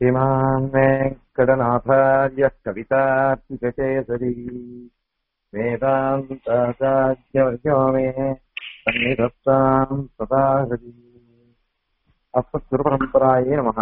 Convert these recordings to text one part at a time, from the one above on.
श्रीमान् वेङ्कटनाथार्यः कवितार्तिककेसरी वेदान्ताचार्यवर्यो मे सन्निधत्ताम् सदा हरि अस्मत्गुरुपरम्परायै नमः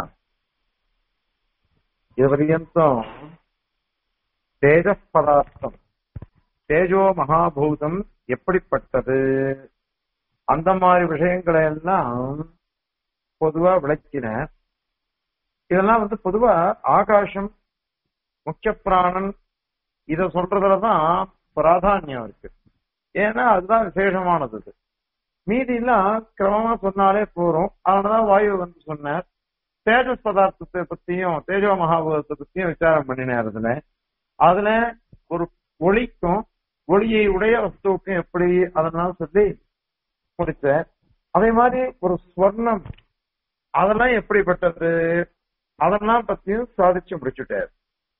இதுவரையந்தும் தேஜஸ் பதார்த்தம் தேஜோ மகாபூதம் எப்படிப்பட்டது அந்த மாதிரி விஷயங்களை எல்லாம் பொதுவா விளக்கின இதெல்லாம் வந்து பொதுவா ஆகாசம் முக்கிய பிராணன் இத சொல்றதுலதான் பிராதானியம் இருக்கு ஏன்னா அதுதான் விசேஷமானது இது. மீதி எல்லாம் கிரமமா சொன்னாலே போறோம் அதனாலதான் வாயு வந்து சொன்னார் தேஜஸ் பதார்த்தத்தை பத்தியும் தேஜோ மகாபூதத்தை பத்தியும் விசாரம் பண்ணினார் அதுல அதுல ஒரு ஒளிக்கும் ஒளியை உடைய வஸ்துவுக்கும் எப்படி அதனால சொல்லி முடிச்ச அதே மாதிரி ஒரு ஸ்வர்ணம் அதெல்லாம் எப்படிப்பட்டது அதெல்லாம் பத்தியும் சாதிச்சு முடிச்சுட்டார்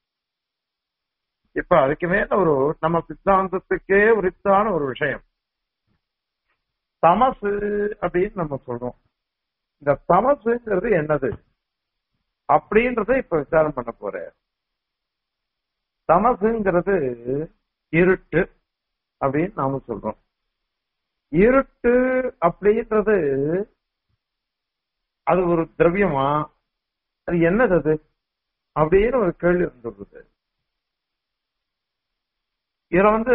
இப்ப அதுக்கு மேல ஒரு நம்ம சித்தாந்தத்துக்கே உரித்தான ஒரு விஷயம் தமசு அப்படின்னு நம்ம சொல்றோம் இந்த தமசுங்கிறது என்னது அப்படின்றத இப்ப விசாரம் பண்ண போற தமசுங்கிறது இருட்டு அப்படின்னு நாம சொல்றோம் இருட்டு அப்படின்றது அது ஒரு திரவியமா அது என்னது அது அப்படின்னு ஒரு கேள்வி வந்துடுறது இதுல வந்து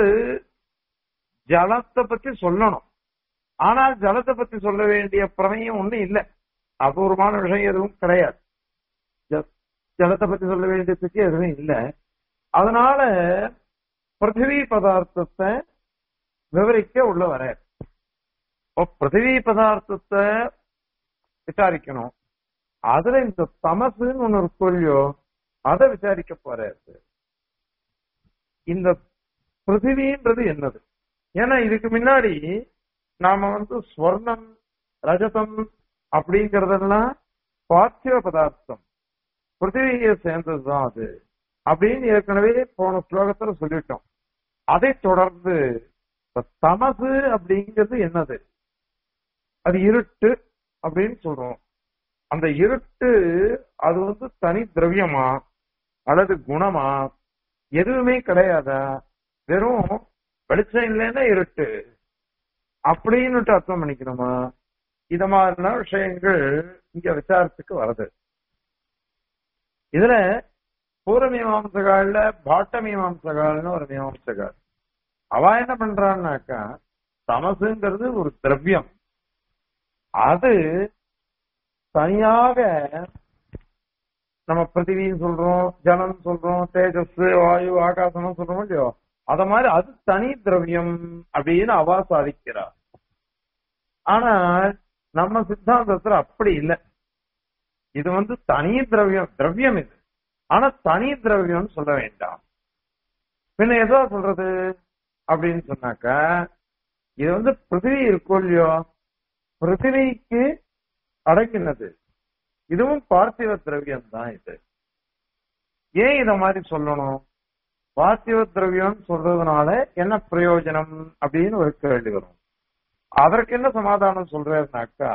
ஜலத்தை பத்தி சொல்லணும் ஆனால் ஜலத்தை பத்தி சொல்ல வேண்டிய பிரமையும் ஒண்ணும் இல்லை அபூர்வமான விஷயம் எதுவும் கிடையாது ஜ- ஜலத்தை பத்தி சொல்ல வேண்டியதுக்கு எதுவும் இல்லை அதனால பிருத்திவி பதார்த்தத்தை விவரிக்க உள்ள வர பிருத்திவி பதார்த்தத்தை விசாரிக்கணும் அதுல இந்த தமசுன்னு ஒண்ணு இருக்கும் இல்லையோ அதை விசாரிக்க போறாரு இந்த பிருத்திவின்றது என்னது ஏன்னா இதுக்கு முன்னாடி நாம வந்து ஸ்வர்ணம் ரஜதம் அப்படிங்கறதெல்லாம் பார்த்திவ பதார்த்தம் பிருத்திவியை சேர்ந்ததுதான் அது அப்படின்னு ஏற்கனவே போன ஸ்லோகத்துல சொல்லிட்டோம் அதை தொடர்ந்து இந்த தமசு அப்படிங்கிறது என்னது அது இருட்டு அப்படின்னு சொல்றோம் அந்த இருட்டு அது வந்து தனி திரவியமா அல்லது குணமா எதுவுமே கிடையாதா வெறும் வெளிச்சம் இல்லைன்னா இருட்டு அப்படின்னுட்டு அர்த்தம் பண்ணிக்கணுமா இத மாதிரின விஷயங்கள் இங்க விசாரத்துக்கு வருது இதுல பூர்வ மீமாம்சகால பாட்ட மீமாம்சகால்னு ஒரு மீமாம்சகால் அவ என்ன பண்றான்னாக்கா தமசுங்கிறது ஒரு திரவியம் அது தனியாக நம்ம பிருத்திவின்னு சொல்றோம் ஜலம் சொல்றோம் தேஜஸ் வாயு ஆகாசம் சொல்றோம் இல்லையோ அத மாதிரி அது தனி திரவியம் அப்படின்னு அவா சாதிக்கிறா ஆனா நம்ம சித்தாந்தத்துல அப்படி இல்லை இது வந்து தனி திரவியம் திரவியம் இது ஆனா தனி திரவியம்னு சொல்ல வேண்டாம் பின்ன ஏதோ சொல்றது அப்படின்னு சொன்னாக்கா இது வந்து பிருத்திவி இருக்கும் இல்லையோ பிருத்திவிக்கு அடங்கினது இதுவும் பார்த்திவ திரவியம் தான் இது ஏன் இத மாதிரி சொல்லணும் பார்த்திவ திரவியம் சொல்றதுனால என்ன பிரயோஜனம் அப்படின்னு ஒரு கேள்வி வரும் அதற்கு என்ன சமாதானம் சொல்றாருனாக்கா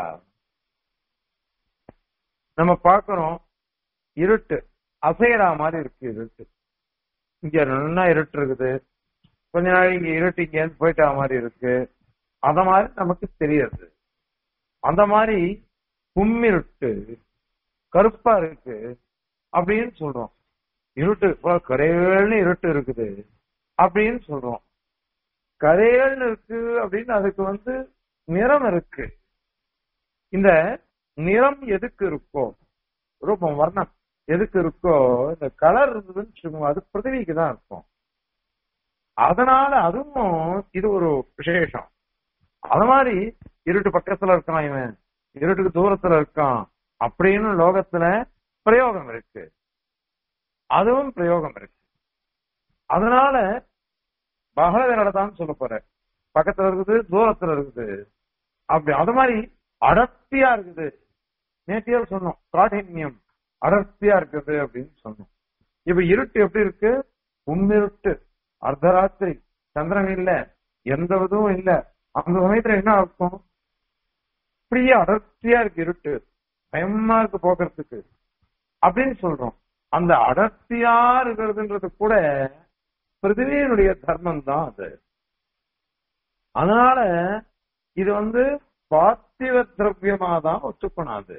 நம்ம பார்க்கிறோம் இருட்டு அசையறா மாதிரி இருக்கு இருட்டு இங்க நல்லா இருட்டு இருக்குது கொஞ்ச நாள் இங்க இருட்டு இங்க இருந்து போயிட்டா மாதிரி இருக்கு அத மாதிரி நமக்கு தெரியுது அந்த மாதிரி கும்மிருட்டு கருப்பா இருக்கு அப்படின்னு சொல்றோம் இருட்டு இப்போ கரையேல்னு இருட்டு இருக்குது அப்படின்னு சொல்றோம் கரையேல்னு இருக்கு அப்படின்னு அதுக்கு வந்து நிறம் இருக்கு இந்த நிறம் எதுக்கு இருக்கோ ரூபம் வர்ணம் எதுக்கு இருக்கோ இந்த கலர் இருந்ததுன்னு வச்சுக்கோங்க அது பிருத்திவிக்கு தான் இருக்கும் அதனால அதுவும் இது ஒரு விசேஷம் அது மாதிரி இருட்டு பக்கத்துல இருக்கான் இவன் இருட்டுக்கு தூரத்துல இருக்கான் அப்படின்னு லோகத்துல பிரயோகம் இருக்கு அதுவும் பிரயோகம் இருக்கு அதனால பகல தான் சொல்ல போற பக்கத்துல இருக்குது தூரத்துல இருக்குது அப்படி அது மாதிரி அடர்த்தியா இருக்குது நேற்றையா சொன்னோம் காഠின்யம் அடர்த்தியா இருக்குது அப்படின்னு சொன்னோம் இப்ப இருட்டு எப்படி இருக்கு உண்மிருட்டு அர்த்தராத்திரி சந்திரன் இல்ல எந்த இதுவும் இல்ல அந்த சமயத்துல என்ன இருக்கும் இப்படியே அடர்த்தியா இருக்கு இருட்டு பயமா இருக்கு போக்குறதுக்கு அப்படின்னு சொல்றோம் அந்த அடர்த்தியா இருக்கிறதுன்றது கூட பிருத்திவியினுடைய தர்மம் தான் அது அதனால இது வந்து பார்த்திவ திரவியமா தான் ஒத்துக்கணும் அது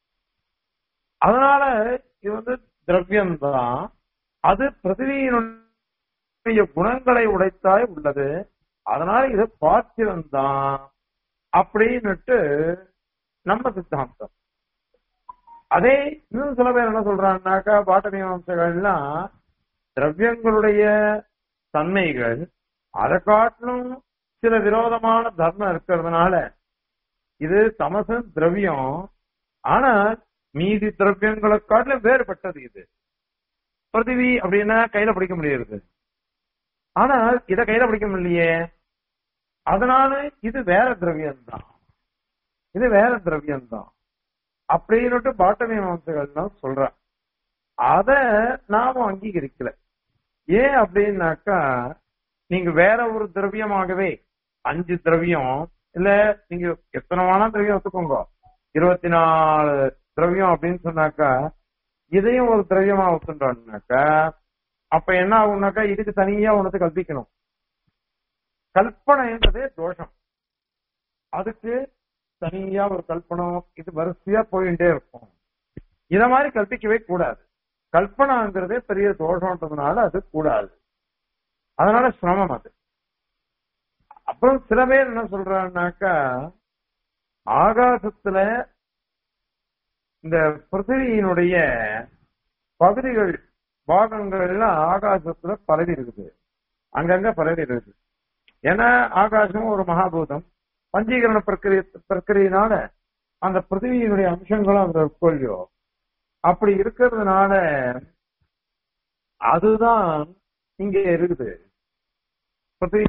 அதனால இது வந்து திரவியம் தான் அது பிருத்திவியினுடைய குணங்களை உடைத்தாய் உள்ளது அதனால இது பார்த்திவம் தான் அப்படின்னுட்டு நம்ம சித்தாந்தம் அதே இன்னும் சில பேர் என்ன சொல்றாங்கன்னாக்கா பாட்ட மீமாம்சகள்லாம் திரவியங்களுடைய தன்மைகள் அதை காட்டிலும் சில விரோதமான தர்மம் இருக்கிறதுனால இது தமசன் திரவியம் ஆனா மீதி திரவியங்களை காட்டிலும் வேறுபட்டது இது பிரதிவி அப்படின்னா கையில பிடிக்க முடியாது ஆனால் இத கையில பிடிக்க முடியலையே அதனால இது வேற திரவியம் தான் இது வேற திரவியம் தான் அப்படின்னுட்டு பாட்டமி மாம்சங்கள்லாம் சொல்றான் அத நாம அங்கீகரிக்கல ஏன் அப்படின்னாக்கா நீங்க வேற ஒரு திரவியமாகவே அஞ்சு திரவியம் இல்ல நீங்க எத்தனை வேணா திரவியம் ஒத்துக்கோங்க இருபத்தி நாலு திரவியம் அப்படின்னு சொன்னாக்கா இதையும் ஒரு திரவியமா ஒத்துட்டோம்னாக்கா அப்ப என்ன ஆகும்னாக்கா இதுக்கு தனியா ஒண்ணு கல்பிக்கணும் கல்பனைன்றதே தோஷம் அதுக்கு தனியா ஒரு கல்பனம் இது வரிசையா போயிட்டே இருக்கும் இத மாதிரி கல்பிக்கவே கூடாது கல்பனாங்கிறதே பெரிய தோஷம்ன்றதுனால அது கூடாது அதனால சிரமம் அது அப்புறம் சில பேர் என்ன சொல்றாங்கனாக்கா ஆகாசத்துல இந்த பிருத்திவியினுடைய பகுதிகள் பாகங்கள் எல்லாம் ஆகாசத்துல பரவி இருக்குது அங்கங்க பரவி இருக்குது ஏன்னா ஆகாசம் ஒரு மகாபூதம் பஞ்சீகரண பிரக்கிரிய பிரக்கிரியினால அந்த பிருத்திவியினுடைய அம்சங்களும் அந்த கொள்ளியோ அப்படி இருக்கிறதுனால அதுதான் இங்க இருக்குது பிருத்திவி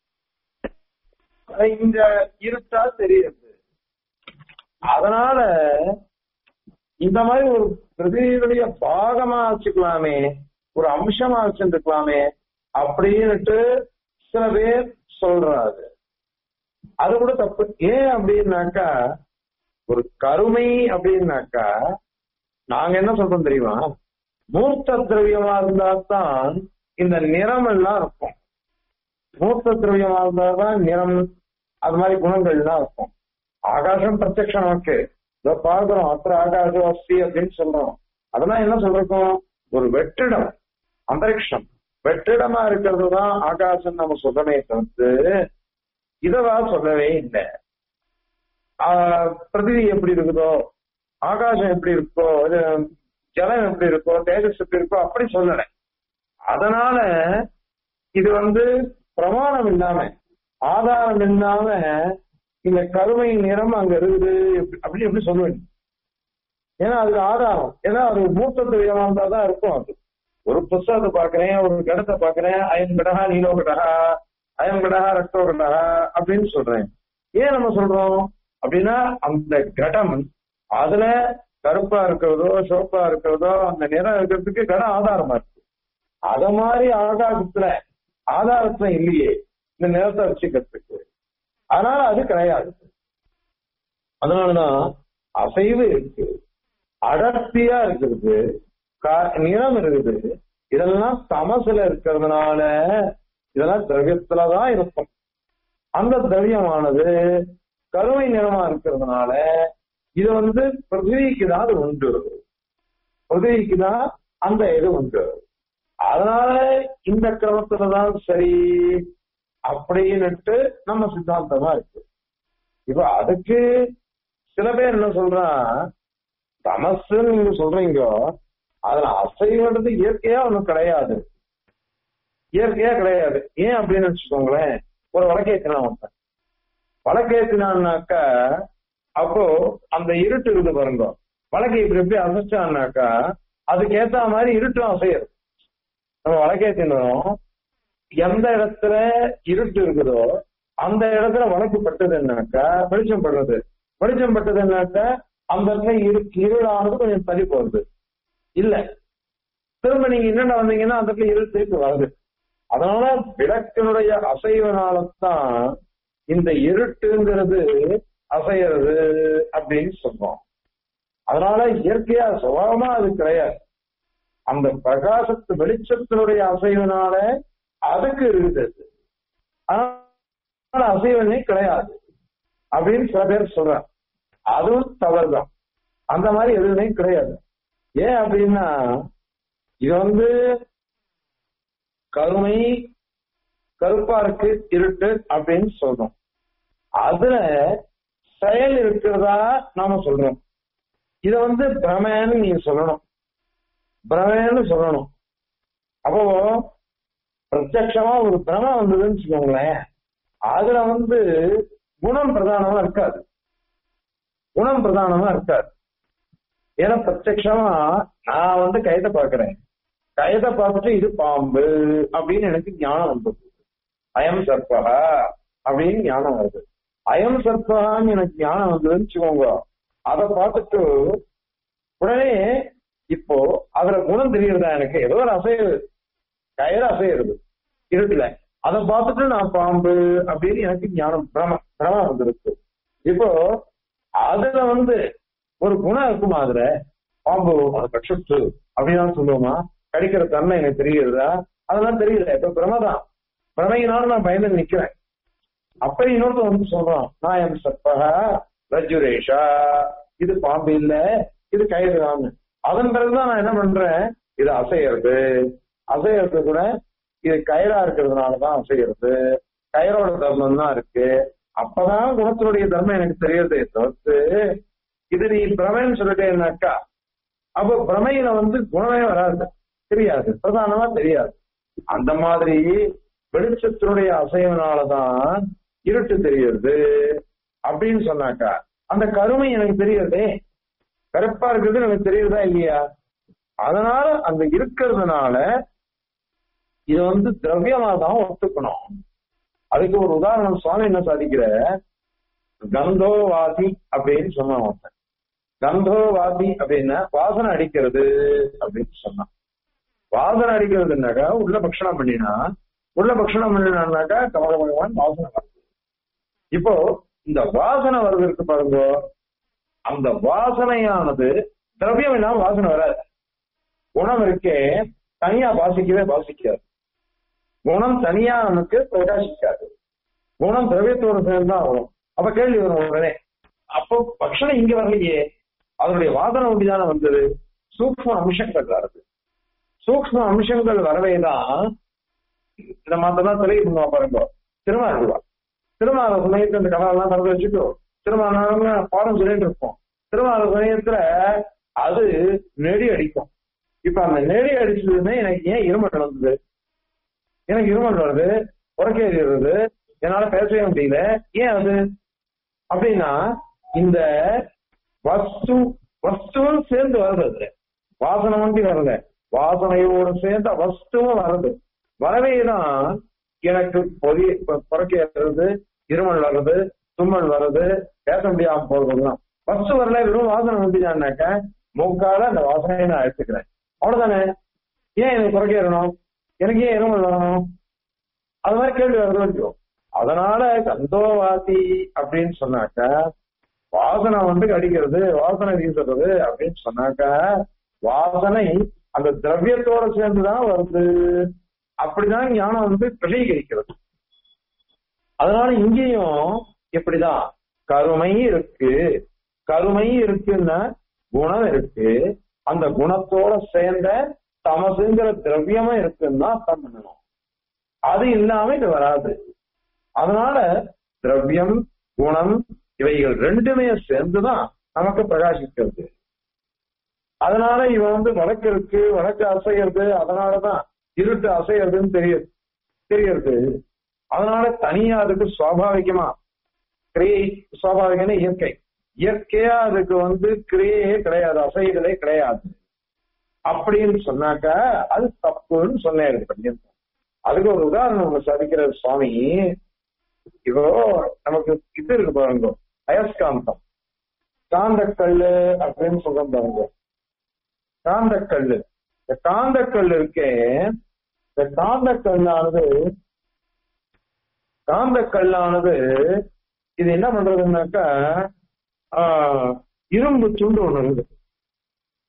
இந்த இருட்டா தெரியுது அதனால இந்த மாதிரி ஒரு பிருத்திவியுடைய பாகமா வச்சுக்கலாமே ஒரு அம்சமா வச்சுருக்கலாமே அப்படின்னுட்டு சில பேர் சொல்றாரு அது கூட தப்பு ஏன் அப்படின்னாக்கா ஒரு கருமை அப்படின்னாக்கா நாங்க என்ன சொல்றோம் தெரியுமா மூர்த்த திரவியமா இருந்தா தான் இந்த நிறம் எல்லாம் இருக்கும் மூர்த்த திரவியமா இருந்தா தான் நிறம் அது மாதிரி குணங்கள் எல்லாம் இருக்கும் ஆகாசம் பிரத்யக்ஷம் நமக்கு இதோ பார்க்கிறோம் அத்த ஆகாசம் அஸ்தி அப்படின்னு சொல்றோம் அதெல்லாம் என்ன சொல்றோம் ஒரு வெற்றிடம் அந்தரிக்ஷம் வெற்றிடமா இருக்கிறது தான் ஆகாசம் நம்ம சொல்லமே தவிர்த்து இதவா சொல்லவே இல்லை பிரதிவி எப்படி இருக்குதோ ஆகாசம் எப்படி இருக்கோ இது ஜலம் எப்படி இருக்கோ தேஜஸ் எப்படி இருக்கோ அப்படி சொல்லல அதனால இது வந்து பிரமாணம் இல்லாம ஆதாரம் இல்லாம இந்த கருமை நிறம் அங்க இருக்குது அப்படி எப்படி சொல்லுவேன் ஏன்னா அதுக்கு ஆதாரம் ஏன்னா அது மூத்தத்து விதமா தான் இருக்கும் அது ஒரு புஸ்தகத்தை பாக்குறேன் ஒரு கடத்தை பாக்குறேன் அயம் கடகா நீலோ கடகா அயம் கடகா ரத்தோ கடகா அப்படின்னு சொல்றேன் ஏன் நம்ம சொல்றோம் அப்படின்னா அந்த கடம் அதுல கருப்பா இருக்கிறதோ சிவப்பா இருக்கிறதோ அந்த நிறம் இருக்கிறதுக்கு கடம் ஆதாரமா இருக்கு அத மாதிரி ஆகாசத்துல ஆதாரத்துல இல்லையே இந்த நிறத்தை வச்சுக்கிறதுக்கு அதனால அது கிடையாது அதனாலதான் அசைவு இருக்கு அடர்த்தியா இருக்குது நிறம் இருக்குது இதெல்லாம் தமசுல இருக்கிறதுனால இதெல்லாம் திரவியத்துலதான் இருக்கும் அந்த திரவியமானது கருமை நிறமா இருக்கிறதுனால இது வந்து பிருத்திவிக்கு தான் அது உண்டு பிருத்திவிக்கு தான் அந்த இது உண்டு அதனால இந்த கிரமத்துலதான் சரி அப்படின்னுட்டு நம்ம சித்தாந்தமா இருக்கு இப்ப அதுக்கு சில பேர் என்ன சொல்றான் தமசுன்னு நீங்க சொல்றீங்க அதுல அசைவன்றது இயற்கையா ஒண்ணும் கிடையாது இயற்கையா கிடையாது ஏன் அப்படின்னு வச்சுக்கோங்களேன் ஒரு வழக்கேற்றினான் ஒருத்தன் வழக்கேற்றினான்னாக்கா அப்போ அந்த இருட்டு இருக்குது பாருங்க வழக்கை இப்படி எப்படி அசைச்சான்னாக்கா அதுக்கு ஏத்த மாதிரி இருட்டும் அசையாது நம்ம வழக்கேற்றினோம் எந்த இடத்துல இருட்டு இருக்குதோ அந்த இடத்துல வழக்கு பட்டதுன்னாக்கா வெளிச்சம் படுறது வெளிச்சம் பட்டதுன்னாக்கா அந்த இடத்துல இரு இருளானது கொஞ்சம் தள்ளி போகுது இல்ல திரும்ப நீங்க என்னென்ன வந்தீங்கன்னா அந்த இடத்துல இருள் திருப்பி வருது அதனால விளக்கினுடைய அசைவனால்தான் இந்த இருட்டுங்கிறது அசைறது அப்படின்னு சொல்றோம் அதனால இயற்கையா சுபாவமா அது கிடையாது அந்த பிரகாசத்து வெளிச்சத்தினுடைய அசைவினால அதுக்கு இருக்குது அது. அதனால அசைவனே கிடையாது அப்படின்னு சில பேர் சொல்றாங்க அதுவும் தவறுதான் அந்த மாதிரி எதுவுமே கிடையாது ஏன் அப்படின்னா இது வந்து கருமை கருப்பா இருக்கு இருட்டு அப்படின்னு சொல்றோம் அதுல செயல் இருக்கிறதா நாம சொல்றோம் இத வந்து பிரமன்னு நீங்க சொல்லணும் பிரமன்னு சொல்லணும் அப்போ பிரத்யட்சமா ஒரு பிரம வந்ததுன்னு வச்சுக்கோங்களேன் அதுல வந்து குணம் பிரதானமா இருக்காது குணம் பிரதானமா இருக்காது ஏன்னா பிரத்யட்சமா நான் வந்து கயத்தை பார்க்கிறேன் கயத்தை பார்த்துட்டு இது பாம்பு அப்படின்னு எனக்கு ஞானம் வந்தது அயம் சர்பகா அப்படின்னு ஞானம் வருது அயம் சர்பகான்னு எனக்கு ஞானம் வந்ததுன்னு வச்சுக்கோங்க அதை பார்த்துட்டு உடனே இப்போ அதுல குணம் தெரியுறதா எனக்கு ஏதோ ஒரு அசையுது கயிறு அசையுது இருட்டுல அதை பார்த்துட்டு நான் பாம்பு அப்படின்னு எனக்கு ஞானம் பிரம பிரமம் வந்திருக்கு இப்போ அதுல வந்து ஒரு குணம் இருக்குமா அதுல பாம்பு அது கட்சத்து அப்படின்னு சொல்லுவோமா கடிக்கிற தன்மை எனக்கு தெரியுறதா அதெல்லாம் தெரியல இப்ப பிரமதான் பிரமையினால நான் பயந்து நிக்கிறேன் அப்ப இன்னொருத்தன் வந்து சொல்றான் நான் என் சப்பகா ரஜுரேஷா இது பாம்பு இல்ல இது கயிறு தான் அதன் பிறகுதான் நான் என்ன பண்றேன் இது அசையறது அசையறது கூட இது கயிறா இருக்கிறதுனாலதான் அசையறது கயிறோட தர்மம் தான் இருக்கு அப்பதான் குணத்தினுடைய தர்மம் எனக்கு தெரியறதே தவிர்த்து இது நீ பிரமைன்னு சொல்லிட்டேன்னாக்கா அப்ப பிரமையில வந்து குணமே வராது தெரியாது பிரதானமா தெரியாது அந்த மாதிரி வெளிச்சத்தினுடைய அசைவனாலதான் இருட்டு தெரியுது அப்படின்னு சொன்னாக்கா அந்த கருமை எனக்கு தெரியுறதே கருப்பா இருக்கிறது எனக்கு தெரியுறதா இல்லையா அதனால அந்த இருக்கிறதுனால இது வந்து திரவியமா தான் ஒத்துக்கணும் அதுக்கு ஒரு உதாரணம் சுவாமி என்ன சாதிக்கிற கந்தோவாதி அப்படின்னு சொன்னான் ஒருத்தன் கந்தோவாதி அப்படின்னா வாசனை அடிக்கிறது அப்படின்னு சொன்னான் வாசனை அடிக்கிறதுனாக்கா உள்ள பக்ஷணம் பண்ணினா உள்ள பக்ஷணம் பண்ணினாக்கா கமலமகவான் வாசனை வருது இப்போ இந்த வாசனை வருவதற்கு பாருங்க அந்த வாசனையானது திரவியம் இல்லாம வாசனை வராது குணம் இருக்கே தனியா வாசிக்கவே வாசிக்காது குணம் தனியா நமக்கு பிரகாசிக்காது குணம் திரவியத்தோடு சேர்ந்துதான் வரும் அப்ப கேள்வி வரும் உடனே அப்போ பக்ஷணம் இங்க வரலையே அதனுடைய வாசனை ஒண்டிதானே வந்தது சூக்ம அம்சங்கள் வருது சூக்ம அம்சங்கள் வரவேதான் இந்த மாத்ததான் தெளிவு பண்ணுவா பாருங்க திருமாறுவா திருமால சமயத்துல இந்த கதையெல்லாம் திறந்து வச்சுட்டு திருமால பாடம் சொல்லிட்டு இருப்போம் திருமால சமயத்துல அது நெடி அடிக்கும் இப்ப அந்த நெடி அடிச்சதுமே எனக்கு ஏன் இருமல் வந்தது எனக்கு இருமல் வருது உறக்கேறி வருது என்னால பேசவே முடியல ஏன் அது அப்படின்னா இந்த வஸ்து வஸ்துவும் சேர்ந்து வருது அதுல வாசனை வண்டி வரல வாசனையோடு சேர்ந்த வஸ்துவும் வருது வரவேதான் எனக்கு பொதி புறக்கேறது இருமல் வர்றது தும்மல் வர்றது பேச முடியாம போறதுலாம் வஸ்து வரல வெறும் வாசனை வந்துட்டான்னாக்க மூக்கால அந்த வாசனையை நான் எடுத்துக்கிறேன் அவ்வளவுதானே ஏன் எனக்கு புறக்கேறணும் எனக்கு ஏன் இருமல் வரணும் அது மாதிரி கேள்வி வருது வச்சுக்கோ அதனால கந்தோவாதி அப்படின்னு சொன்னாக்க வாசனை வந்து கடிக்கிறது வாசனை வீசுறது அப்படின்னு சொன்னாக்க வாசனை அந்த திரவியத்தோட சேர்ந்துதான் வருது அப்படிதான் ஞானம் வந்து பிரசீகரிக்கிறது அதனால இங்கேயும் இப்படிதான் கருமை இருக்கு கருமை இருக்குன்னா குணம் இருக்கு அந்த குணத்தோட சேர்ந்த தமசுங்கிற திரவியமும் இருக்குன்னா அர்த்தம் பண்ணணும் அது இல்லாம இது வராது அதனால திரவியம் குணம் இவைகள் ரெண்டுமே சேர்ந்துதான் நமக்கு பிரகாசிக்கிறது அதனால இவன் வந்து வழக்கு இருக்கு வழக்கு அசைகிறது அதனாலதான் இருட்டு அசைகிறதுன்னு தெரியுது தெரியறது அதனால தனியா அதுக்கு சுவாபாவிகமா கிரியை சுவாபாவிகன இயற்கை இயற்கையா அதுக்கு வந்து கிரியையே கிடையாது அசைகளே கிடையாது அப்படின்னு சொன்னாக்க அது தப்புன்னு சொன்னேன் பர்யந்தம் அதுக்கு ஒரு உதாரணம் ஒண்ணு சாதிக்கிற சுவாமி இப்போ நமக்கு இது இருக்கு பாருங்க அயஸ்காந்தம் காந்தக்கல்லு அப்படின்னு சொல்றோம் பாருங்க காந்தக்கல்லு இந்த காந்தக்கல் இருக்கே இந்த காந்தக்கல்லானது காந்தக்கல்லானது இது என்ன பண்றதுன்னாக்கா ஆஹ், இரும்பு துண்டு ஒண்ணு இருக்குது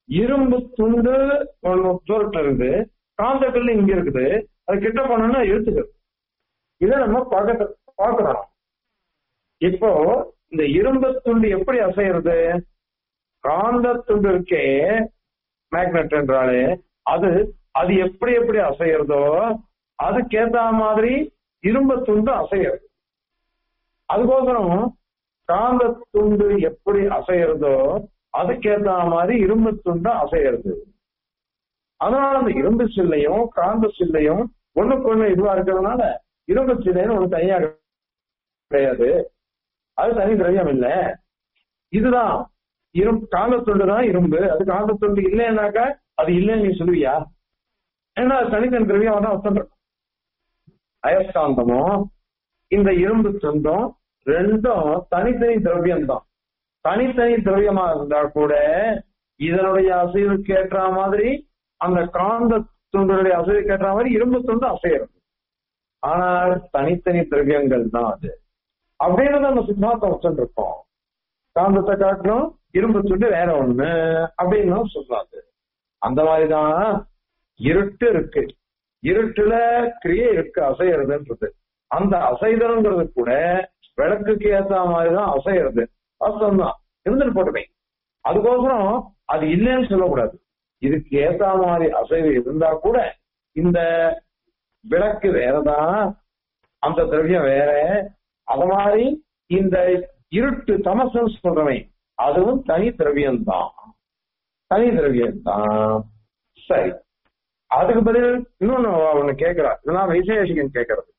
இரும்பு துண்டு ஒண்ணு தூரத்துல இருக்குது காந்தக்கல் இங்க இருக்குது அது கிட்ட போனோம்னா இழுத்துக்கிறது இதை நம்ம பார்க்க பார்க்கிறோம் இப்போ இந்த இரும்பு துண்டு எப்படி அசைறது காந்த துண்டு இருக்கே மேக்னெட் என்றாலே அது அது எப்படி எப்படி அசைகிறதோ அதுக்கேத்த மாதிரி இரும்பு துண்டு அசைகிறது அதுக்கோசரம் காந்த துண்டு எப்படி அசைகிறதோ அதுக்கேத்த மாதிரி இரும்பு துண்டு அசைகிறது அதனால அந்த இரும்பு சில்லையும் காந்த சில்லையும் ஒண்ணுக்கு ஒண்ணு இதுவா இருக்கிறதுனால இரும்பு சில்லைன்னு ஒண்ணு தனியா கிடையாது அது தனி திரவியம் இல்ல இதுதான் இரும் காந்த துண்டு தான் இரும்பு அது காந்த துண்டு இல்லைன்னாக்கா அது இல்லைன்னு நீ சொல்லுவியா ஏன்னா அது தனித்தனி திரவியம் தான் அர்த்தம் இருக்கும் அயஸ்காந்தமும் இந்த இரும்பு துண்டும் ரெண்டும் தனித்தனி திரவியம் தான் தனித்தனி திரவியமா இருந்தா கூட இதனுடைய அசைவுக்கு ஏற்ற மாதிரி அந்த காந்த துண்டுடைய அசைவுக்கு ஏற்ற மாதிரி இரும்பு துண்டு அசைகிறது ஆனால் தனித்தனி திரவியங்கள் தான் அது அப்படின்னு நம்ம சித்தாந்தம் வச்சுருக்கோம் காந்தத்தை காட்டிலும் இரும்பு துண்டு வேற ஒண்ணு அப்படின்னு சொல்லாது அந்த மாதிரிதான் இருட்டு இருக்கு இருட்டுல கிரியை இருக்கு அசையறதுன்றது அந்த அசைதல்ங்கிறது கூட விளக்குக்கு ஏத்த மாதிரிதான் அசையறது வாஸ்தவம் தான் இருந்துட்டு போட்டுமே அதுக்கோசரம் அது இல்லைன்னு சொல்லக்கூடாது இதுக்கு ஏத்த மாதிரி அசைவு இருந்தா கூட இந்த விளக்கு வேறதான் அந்த திரவியம் வேற அது மாதிரி இந்த இருட்டு தமசம் சொல்றவன் அதுவும் தனி திரவியம் தான் தனி திரவியம் தான் சரி அதுக்கு பதில் இன்னொன்னு ஒண்ணு கேட்கிறா இதெல்லாம் வைசேஷிகன் கேட்கறது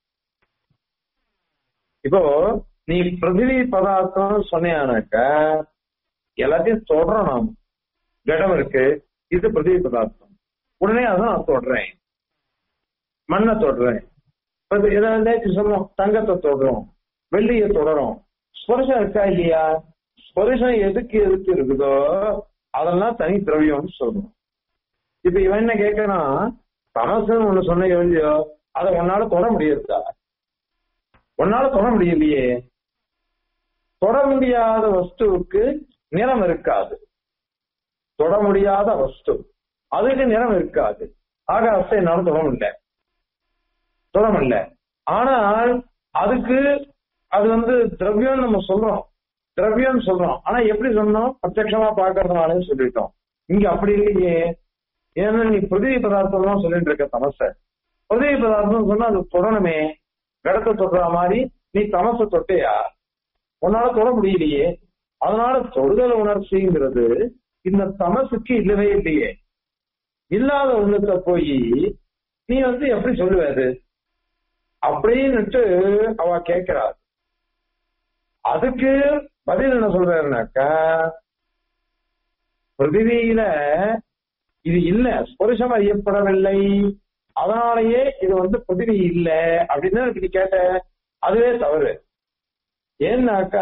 இப்போ நீ பிருத்திவி பதார்த்தம் சொன்னியானாக்க எல்லாத்தையும் தொடறோம் நாம் கடம் இருக்கு இது பிருத்திவி பதார்த்தம் உடனே அதான் நான் தொடறேன் மண்ணை தொடறேன் ஏதாவது சொல்லுவோம் தங்கத்தை தொடரும் வெள்ளியை தொடரும் ஸ்பர்ஷம் இருக்கா இல்லையா ஸ்பர்ஷம் எதுக்கு எதுக்கு இருக்குதோ அதெல்லாம் தனி திரவியம்னு சொல்லணும் இப்ப இவன் என்ன கேட்கறான் தமசுன்னு ஒண்ணு சொன்ன இல்லையோ அதை உன்னால தொட முடியாதா உன்னால தொட முடியலையே தொட முடியாத வஸ்துவுக்கு நிறம் இருக்காது தொட முடியாத வஸ்து அதுக்கு நிறம் இருக்காது ஆகாசத்தை என்னால தொட முடியல தொட முடியல ஆனால் அதுக்கு அது வந்து திரவியம் நம்ம சொல்றோம் திரவியம் சொல்றோம் ஆனா எப்படி சொன்னோம் பிரத்யமா பாக்குறதுனாலே சொல்லிட்டோம் இங்க அப்படி இல்லையே ஏன்னா நீ பிரதிவி பதார்த்தம் தான் சொல்லிட்டு இருக்க தமச பிரதிவி பதார்த்தம் சொன்னா அது தொடணுமே கடத்தை தொடுற மாதிரி நீ தமச தொட்டையா உன்னால தொட முடியலையே அதனால தொடுதல் உணர்ச்சிங்கிறது இந்த தமசுக்கு இல்லவே இல்லையே இல்லாத உள்ளத்தை போய் நீ வந்து எப்படி சொல்லுவ அது அப்படின்னுட்டு அவ கேட்கிறாள் அதுக்கு பதில் என்ன சொல்றாருனாக்கா பிருத்திவியில இது இல்ல ஸ்பருஷம் அறியப்படவில்லை அதனாலேயே இது வந்து பிருத்திவி இல்ல அப்படின்னு நீ கேட்ட அதுவே தவறு ஏன்னாக்கா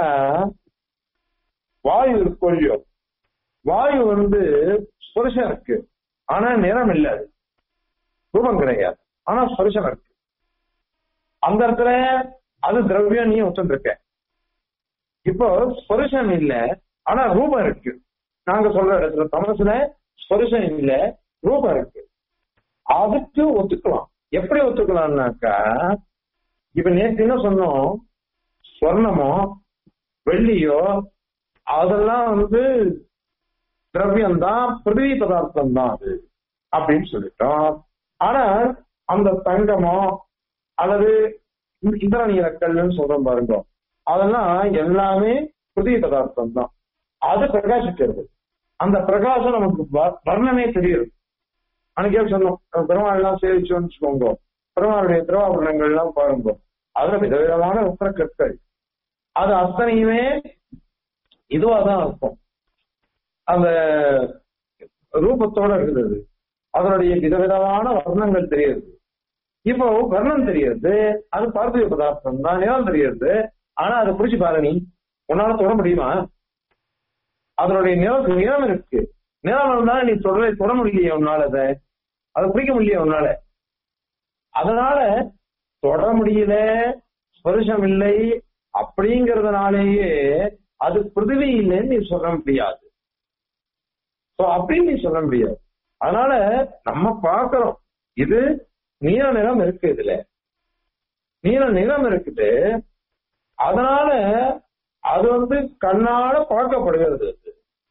வாயு கொள்ளியோ வாயு வந்து ஸ்பருஷம் இருக்கு ஆனா நிறம் இல்ல அது ரூபம் கிடையாது ஆனா ஸ்பருஷம் இருக்கு அந்த இடத்துல அது திரவியம் நீ ஒத்துருக்க இப்போ ஸ்பருஷம் இல்ல ஆனா ரூபம் இருக்கு நாங்க சொல்ற இடத்துல தமசுல ஸ்பருஷம் இல்ல ரூபம் இருக்கு அதுக்கு ஒத்துக்கலாம் எப்படி ஒத்துக்கலாம்னாக்கா இப்ப நேற்று என்ன சொன்னோம் சொர்ணமோ வெள்ளியோ அதெல்லாம் வந்து திரவியம் தான் பிருத்திவி பதார்த்தம் தான் அது அப்படின்னு சொல்லிட்டோம் ஆனா அந்த தங்கமோ அல்லது இதர நீரக்கல்னு சொல்றோம் பாருங்க அதெல்லாம் எல்லாமே பிருத்திவி பதார்த்தம் தான் அது பிரகாசிக்கிறது அந்த பிரகாசம் நமக்கு வர்ணமே தெரியுது அன்னைக்கே சொன்னோம் பெருமாள் எல்லாம் சேவிச்சோம்னு வச்சுக்கோங்க பெருமாளுடைய திருவாபரணங்கள் எல்லாம் பாருங்க அதுல விதவிதமான ரத்ன கற்கள் அது அத்தனையுமே இதுவா தான் இருக்கும் அந்த ரூபத்தோட இருக்குது அதனுடைய விதவிதமான வர்ணங்கள் தெரியுது இப்போ வர்ணம் தெரியுது அது பார்த்திவ பதார்த்தம் தான் நிலம் தெரியுது ஆனா அதை பிடிச்சு பாரு நீ உன்னால தொட முடியுமா அதனுடைய நிலம் நிலம் இருக்கு நிலம் இருந்தா நீ தொட தொட முடியலையே உன்னால அதை அதை பிடிக்க முடியலையே உன்னால அதனால தொட முடியல ஸ்பருஷம் இல்லை அப்படிங்கறதுனாலேயே அது பிருத்திவி இல்லைன்னு நீ சொல்ல முடியாது சோ அப்படின்னு நீ சொல்ல முடியாது அதனால நம்ம பார்க்கிறோம் இது நீல நிறம் இருக்கு இதுல நீல நிறம் இருக்குது அதனால அது வந்து கண்ணால பார்க்கப்படுகிறது அது.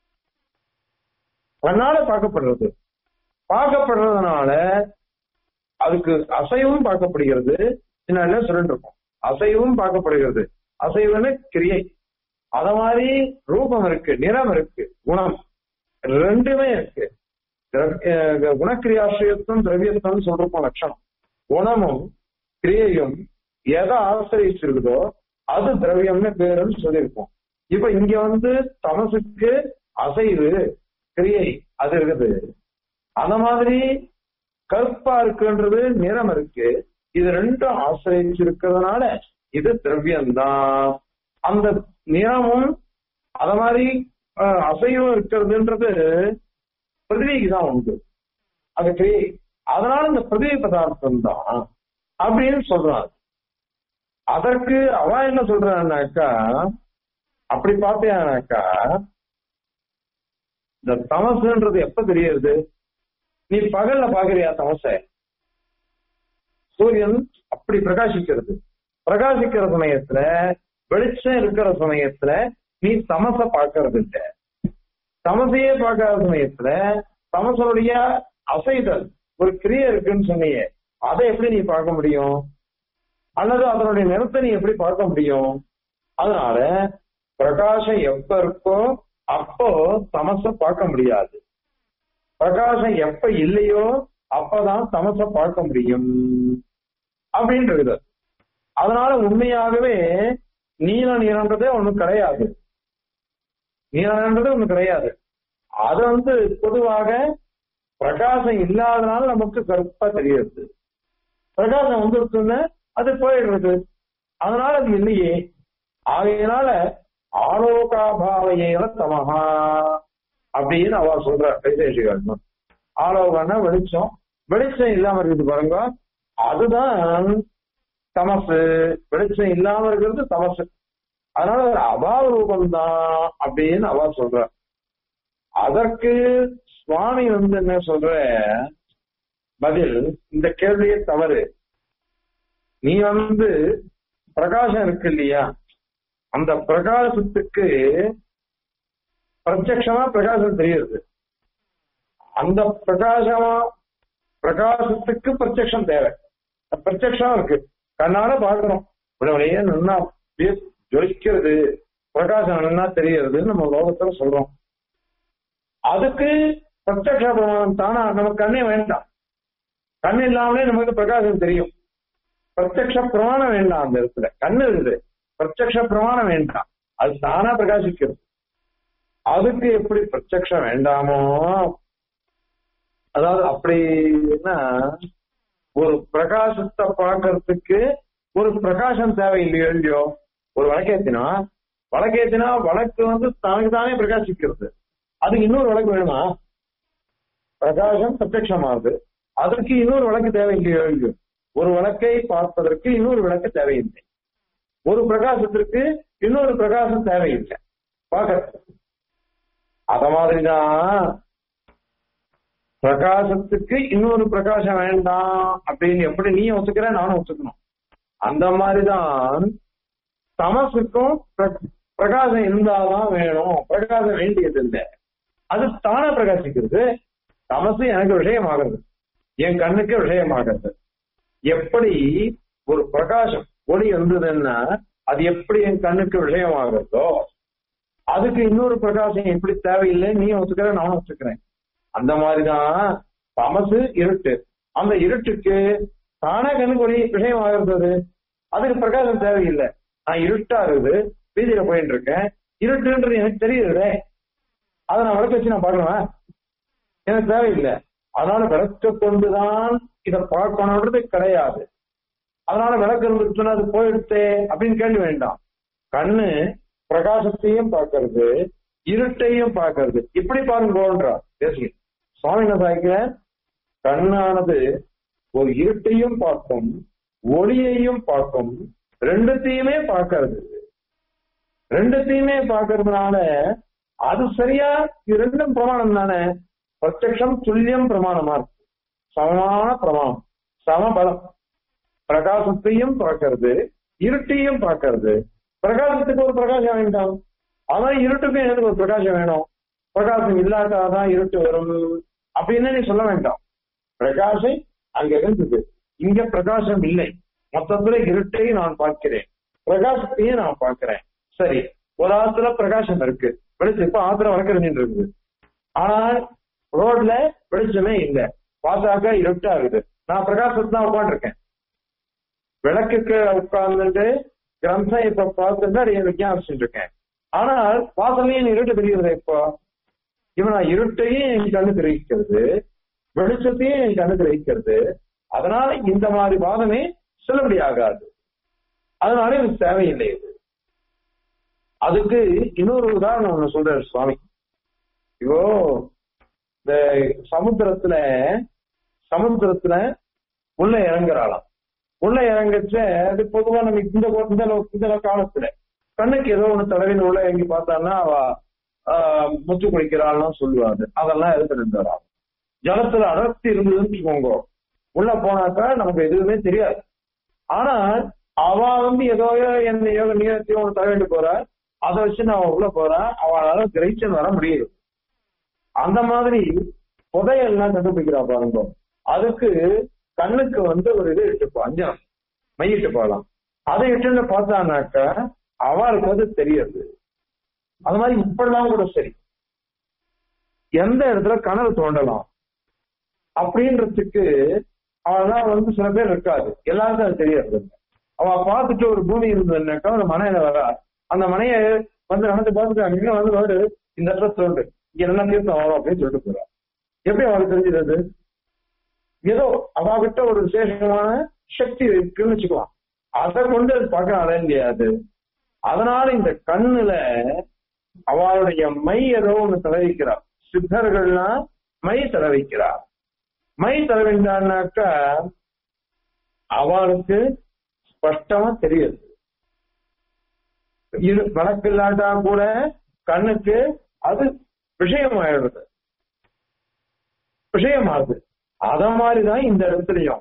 கண்ணால பார்க்கப்படுறது பார்க்கப்படுறதுனால அதுக்கு அசைவும் பார்க்கப்படுகிறது என்ன சொல்லிட்டு இருக்கோம் அசைவும் பார்க்கப்படுகிறது அசைவுன்னு கிரியை அத மாதிரி ரூபம் இருக்கு நிறம் இருக்கு குணம் ரெண்டுமே இருக்கு திரவ- அஹ் குணக்கிரியாசிரியத்துவம் திரவியத்துவம் சொல்றப்போ லட்சணம் குணமும் கிரியையும் எதை ஆசிரியிருக்குதோ அது திரவியம்னு பேருன்னு சொல்லியிருக்கோம் இப்ப இங்க வந்து தமசுக்கு அசைவு கிரியை அது இருக்குது அந்த மாதிரி கருப்பா இருக்குன்றது நிறம் இருக்கு இது ரெண்டும் ஆசிரியச்சு இருக்கிறதுனால இது திரவியம்தான் அந்த நிறமும் அத மாதிரி அஹ், அசைவும் இருக்கிறதுன்றது பிருத்திவிக்கு தான் உண்டு அது கிரியை அதனால இந்த பிருத்திவி பதார்த்தம் தான் அப்படின்னு சொல்றாங்க அதற்கு அவ என்ன சொல்றான்னாக்கா அப்படி பார்த்தேனாக்கா இந்த தமசுன்றது எப்ப தெரியுது நீ பகல்ல பாக்குறியா தமச சூரியன் அப்படி பிரகாசிக்கிறது பிரகாசிக்கிற சமயத்துல வெளிச்சம் இருக்கிற சமயத்துல நீ தமச பார்க்கறது இல்ல தமசையே பார்க்காத சமயத்துல தமசனுடைய அசைதல் ஒரு கிரியை இருக்குன்னு சொன்னீங்க அதை எப்படி நீ பார்க்க முடியும் அல்லது அதனுடைய நிறத்தை நீ எப்படி பார்க்க முடியும் அதனால பிரகாசம் எப்ப இருக்கோ அப்போ தமச பார்க்க முடியாது பிரகாசம் எப்ப இல்லையோ அப்பதான் தமச பார்க்க முடியும் அப்படின்றது அதனால உண்மையாகவே நீல நிறன்றதே ஒண்ணு கிடையாது நீலன்றது ஒண்ணு கிடையாது அது வந்து பொதுவாக பிரகாசம் இல்லாதனால நமக்கு கருப்பா தெரியுது பிரகாசம் வந்துருச்சுன்னு அது போயிடுறது அதனால அது இல்லையே ஆகையினால ஆலோகாபாவையேவ தமஹா அப்படின்னு அவ சொல்ற வைசேஷிகன் ஆலோகம்னா வெளிச்சம் வெளிச்சம் இல்லாம இருக்குது பாருங்க அதுதான் தமசு வெளிச்சம் இல்லாம இருக்கிறது தமசு அதனால ஒரு அபாவ ரூபம்தான் அப்படின்னு அவ சொல்ற அதற்கு சுவாமி வந்து என்ன சொல்ற பதில் இந்த கேள்வியே தவறு நீ வந்து பிரகாசம் இருக்கு இல்லையா அந்த பிரகாசத்துக்கு பிரத்யட்சமா பிரகாசம் தெரியுது அந்த பிரகாசமா பிரகாசத்துக்கு பிரத்யக்ஷம் தேவை பிரத்யக்ஷம் இருக்கு கண்ணால பாக்குறோம் உடனே நல்லா அப்படியே ஜொலிக்கிறது பிரகாசம் நல்லா தெரியறது நம்ம லோகத்துல சொல்றோம் அதுக்கு பிரத்யக்ஷ பிரமாணம் தானா நமக்கு கண்ணே வேண்டாம் கண் இல்லாமலே நமக்கு பிரகாசம் தெரியும் பிரத்யக்ஷ பிரமாணம் வேண்டாம் அந்த இடத்துல கண்ணு இருக்குது பிரத்யக்ஷ பிரமாணம் வேண்டாம் அது தானா பிரகாசிக்கிறது அதுக்கு எப்படி பிரத்யக்ஷம் வேண்டாமோ அதாவது அப்படின்னா ஒரு பிரகாசத்தை பார்க்கறதுக்கு ஒரு பிரகாசம் தேவை இல்லையோ இல்லையோ ஒரு வழக்கேத்தினா வழக்கேத்தினா வழக்கு வந்து தனக்கு தானே பிரகாசிக்கிறது அதுக்கு இன்னொரு வழக்கு வேணுமா பிரகாசம் பிரத்யமாகுது அதற்கு இன்னொரு வழக்கு தேவை இல்லையோ இல்லையோ ஒரு வழக்கை பார்ப்பதற்கு இன்னொரு விளக்கு தேவையில்லை ஒரு பிரகாசத்திற்கு இன்னொரு பிரகாசம் தேவையில்லை பார்க்கறது அத மாதிரிதான் பிரகாசத்துக்கு இன்னொரு பிரகாசம் வேண்டாம் அப்படின்னு எப்படி நீ ஒத்துக்கிற நானும் ஒத்துக்கணும் அந்த மாதிரிதான் தமசுக்கும் பிர- பிரகாசம் இருந்தாதான் வேணும் பிரகாசம் வேண்டியது இல்லை அது தானே பிரகாசிக்கிறது தமசு எனக்கு விஷயமாகிறது என் கண்ணுக்கு விஷயமாகிறது எப்படி ஒரு பிரகாசம் ஒளி வந்ததுன்னா அது எப்படி என் கண்ணுக்கு விஷயமாகிறதோ அதுக்கு இன்னொரு பிரகாசம் எப்படி தேவையில்லை நீ ஒத்துக்கிற நானும் ஒத்துக்கிறேன் அந்த மாதிரிதான் தமசு இருட்டு அந்த இருட்டுக்கு தானே கண்ணுக்கு ஒளி விஷயமாகிறது அது. அதுக்கு பிரகாசம் தேவையில்லை நான் இருட்டா இருக்குது வீதியில போயிட்டு இருக்கேன் இருட்டுன்றது எனக்கு தெரியுது அதை நான் விளக்க வச்சு நான் பார்க்கணுமா எனக்கு தேவையில்லை அதனால விளக்க கொண்டுதான் இதை பார்க்கணுன்றது கிடையாது அதனால விளக்கு இருந்துச்சுன்னா அது போயிடுத்தே அப்படின்னு கேள்வி வேண்டாம் கண்ணு பிரகாசத்தையும் பார்க்கறது இருட்டையும் பார்க்கறது இப்படி பாருங்கோன்றார் பேசுங்க சுவாமி என்ன சாய்க்கிற கண்ணானது ஒரு இருட்டையும் பார்க்கும் ஒளியையும் பார்க்கும் ரெண்டுத்தையுமே பார்க்கறது ரெண்டுத்தையுமே பார்க்கறதுனால அது சரியா இது ரெண்டும் பிரமாணம் தானே பிரத்யக்ஷம் துல்லியம் பிரமாணமா இருக்கு சமமான பிரமாணம் சமபலம் பிரகாசத்தையும் பார்க்கறது இருட்டையும் பார்க்கறது பிரகாசத்துக்கு ஒரு பிரகாசம் வேண்டாம் ஆனா இருட்டுக்கும் எனக்கு ஒரு பிரகாசம் வேணும் பிரகாசம் இல்லாட்டாதான் இருட்டு வரும் அப்படின்னு நீ சொல்ல வேண்டாம் பிரகாசம் அங்க இருந்தது இங்க பிரகாசம் இல்லை மொத்தத்துல இருட்டை நான் பார்க்கிறேன் பிரகாசத்தையும் நான் பார்க்கிறேன் சரி ஒரு ஆத்துல பிரகாசம் இருக்கு வெளிச்சம் இப்ப ஆத்துல வளர்க்கறது இருக்குது ஆனால் ரோட்ல வெளிச்சமே இல்லை பார்த்தாக்கா இருட்டா இருக்குது நான் பிரகாசத்தை தான் உட்காந்துருக்கேன் விளக்குக்கு உட்கார்ந்துட்டு கிரந்தம் இப்ப பார்த்துட்டு அதை விஞ்ஞாபிச்சுட்டு இருக்கேன் ஆனால் வாசலையும் இருட்டு தெரியுது இப்போ இவன் நான் இருட்டையும் என் கண்ணு கிரகிக்கிறது வெளிச்சத்தையும் என் கண்ணு கிரகிக்கிறது அதனால இந்த மாதிரி வாதமே செல்லுபடி ஆகாது அதனால எனக்கு தேவையில்லை இது அதுக்கு இன்னொரு உதாரணம் ஒண்ணு சொல்றாரு சுவாமி இப்போ இந்த சமுத்திரத்துல சமுத்திரத்துல உள்ள இறங்குறாளாம் உள்ள இறங்கச்ச அது பொதுவா நம்ம இந்த இந்த இந்த காலத்துல கண்ணுக்கு ஏதோ ஒண்ணு தடவின்னு உள்ள இறங்கி பார்த்தான்னா அவ ஆஹ், முத்து குளிக்கிறாள்னு சொல்லுவாரு அதெல்லாம் எதுக்கு இருந்தாரா ஜலத்துல அடர்த்தி இருந்ததுன்னு வச்சுக்கோங்க உள்ள போனாக்கா நமக்கு எதுவுமே தெரியாது ஆனா அவ வந்து ஏதோ என்ன யோக நீரத்தையும் ஒன்று தடவிட்டு போறா அதை வச்சு நான் உள்ள போறேன் அவளால கிரகிச்சல் வர முடியுது அந்த மாதிரி புதையெல்லாம் கண்டுபிடிக்கிறா பாருங்க அதுக்கு கண்ணுக்கு வந்து ஒரு இது இட்டு அஞ்சனம் மையிட்டு போகலாம் அதை இட்டு பார்த்தானாக்க அவளுக்கு வந்து தெரியாது அது மாதிரி இப்பெல்லாம் கூட சரி எந்த இடத்துல கனவு தோண்டலாம் அப்படின்றதுக்கு அவெல்லாம் வந்து சில பேர் இருக்காது எல்லாருக்கும் அது தெரியாது அவ பார்த்துட்டு ஒரு பூமி இருந்ததுன்னாக்கா ஒரு மனையில வரா அந்த மனையை வந்து நடந்து பார்த்துட்டு அங்க வந்து வாரு இந்த இடத்துல தோண்டு இங்க நல்லா தீர்த்தம் வரும் அப்படின்னு சொல்லிட்டு போறா எப்படி அவளுக்கு தெரிஞ்சது ஏதோ அவகிட்ட ஒரு விசேஷமான சக்தி இருக்குன்னு வச்சுக்கலாம் அதை கொண்டு அது பார்க்க அடைய முடியாது அதனால இந்த கண்ணுல அவளுடைய மை ஏதோ ஒண்ணு தடவிக்கிறார் சித்தர்கள்லாம் மை தடவிக்கிறார் மை தடவிந்தான்னாக்கா அவளுக்கு ஸ்பஷ்டமா தெரியுது இரு வழக்கு இல்லாட்டா கூட கண்ணுக்கு அது விஷயமாயிடுது விஷயமாகுது அத மாதிரிதான் இந்த இடத்துலயும்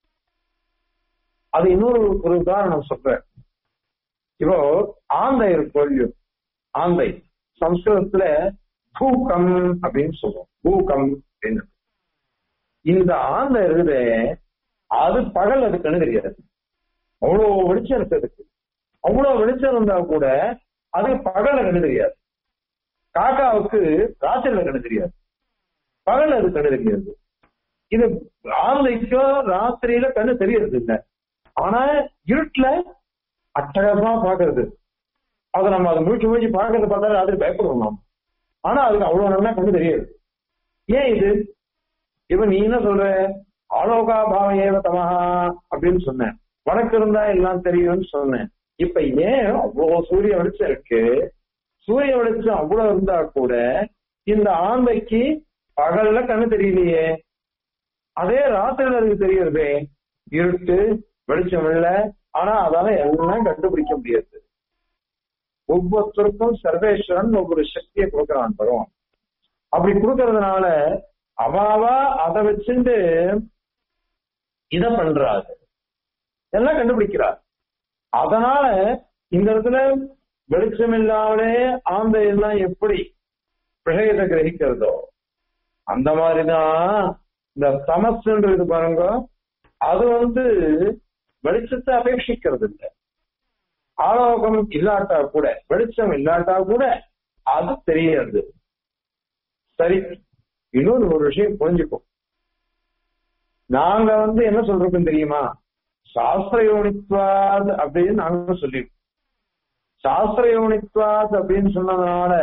அது இன்னொரு ஒரு உதாரணம் சொல்றேன் இப்போ ஆந்தை இருக்கு இல்லையோ ஆந்தை சம்ஸ்கிருதத்துல பூகம் அப்படின்னு சொல்லுவோம் பூகம் அப்படின்னு இந்த ஆந்தை இருக்குது அது பகல் அதுக்குன்னு தெரியாது அவ்வளவு வெளிச்சம் இருக்கு அதுக்கு அவ்வளவு வெளிச்சம் இருந்தா கூட அது பகல்ல கண்ணு தெரியாது காக்காவுக்கு ராத்திரில கண்ணு தெரியாது பகல்ல அது கண்ணு தெரியாது இது ஆந்தைக்கும் ராத்திரியில கண்ணு தெரியறது இல்ல ஆனா இருட்டுல அட்டகாசமா பாக்குறது அதை நம்ம அதை முழிச்சு முழிச்சு பாக்குறத பார்த்தா ராத்திரி பயப்படுவோம் நாம் ஆனா அதுக்கு அவ்வளவு நல்லா கண்ணு தெரியாது ஏன் இது இப்ப நீ என்ன சொல்ற ஆலோகா பாவம் ஏவ தமஹா அப்படின்னு சொன்னேன் வடக்கு இருந்தா எல்லாம் தெரியும்னு சொன்னேன் இப்ப ஏன் அவ்வளவு சூரிய வெளிச்சம் இருக்கு சூரிய வெளிச்சம் அவ்வளவு இருந்தா கூட இந்த ஆந்தைக்கு பகல்ல கண்ணு தெரியலையே அதே ராத்திரில அதுக்கு தெரியறதே இருட்டு வெளிச்சம் இல்ல ஆனா அதால எல்லாம் கண்டுபிடிக்க முடியாது ஒவ்வொருத்தருக்கும் சர்வேஸ்வரன் ஒவ்வொரு சக்தியை கொடுக்கறான் பருவம் அப்படி கொடுக்கறதுனால அவாவா அதை வச்சுட்டு இத பண்றாரு எல்லாம் கண்டுபிடிக்கிறார் அதனால இந்த இடத்துல வெளிச்சம் இல்லாமலே ஆந்தை எல்லாம் எப்படி விஷயத்தை கிரகிக்கிறதோ அந்த மாதிரிதான் இந்த தமசுன்றது பாருங்க அது வந்து வெளிச்சத்தை அபேட்சிக்கிறது இல்லை ஆலோகம் இல்லாட்டா கூட வெளிச்சம் இல்லாட்டா கூட அது தெரியாது சரி இன்னொரு ஒரு விஷயம் புரிஞ்சுக்கும் நாங்க வந்து என்ன சொல்றோம் தெரியுமா சாஸ்திர யோனித்வாத் அப்படின்னு நாங்க சொல்லிருக்கோம் சாஸ்திர யோனித்வாத் அப்படின்னு சொன்னதுனால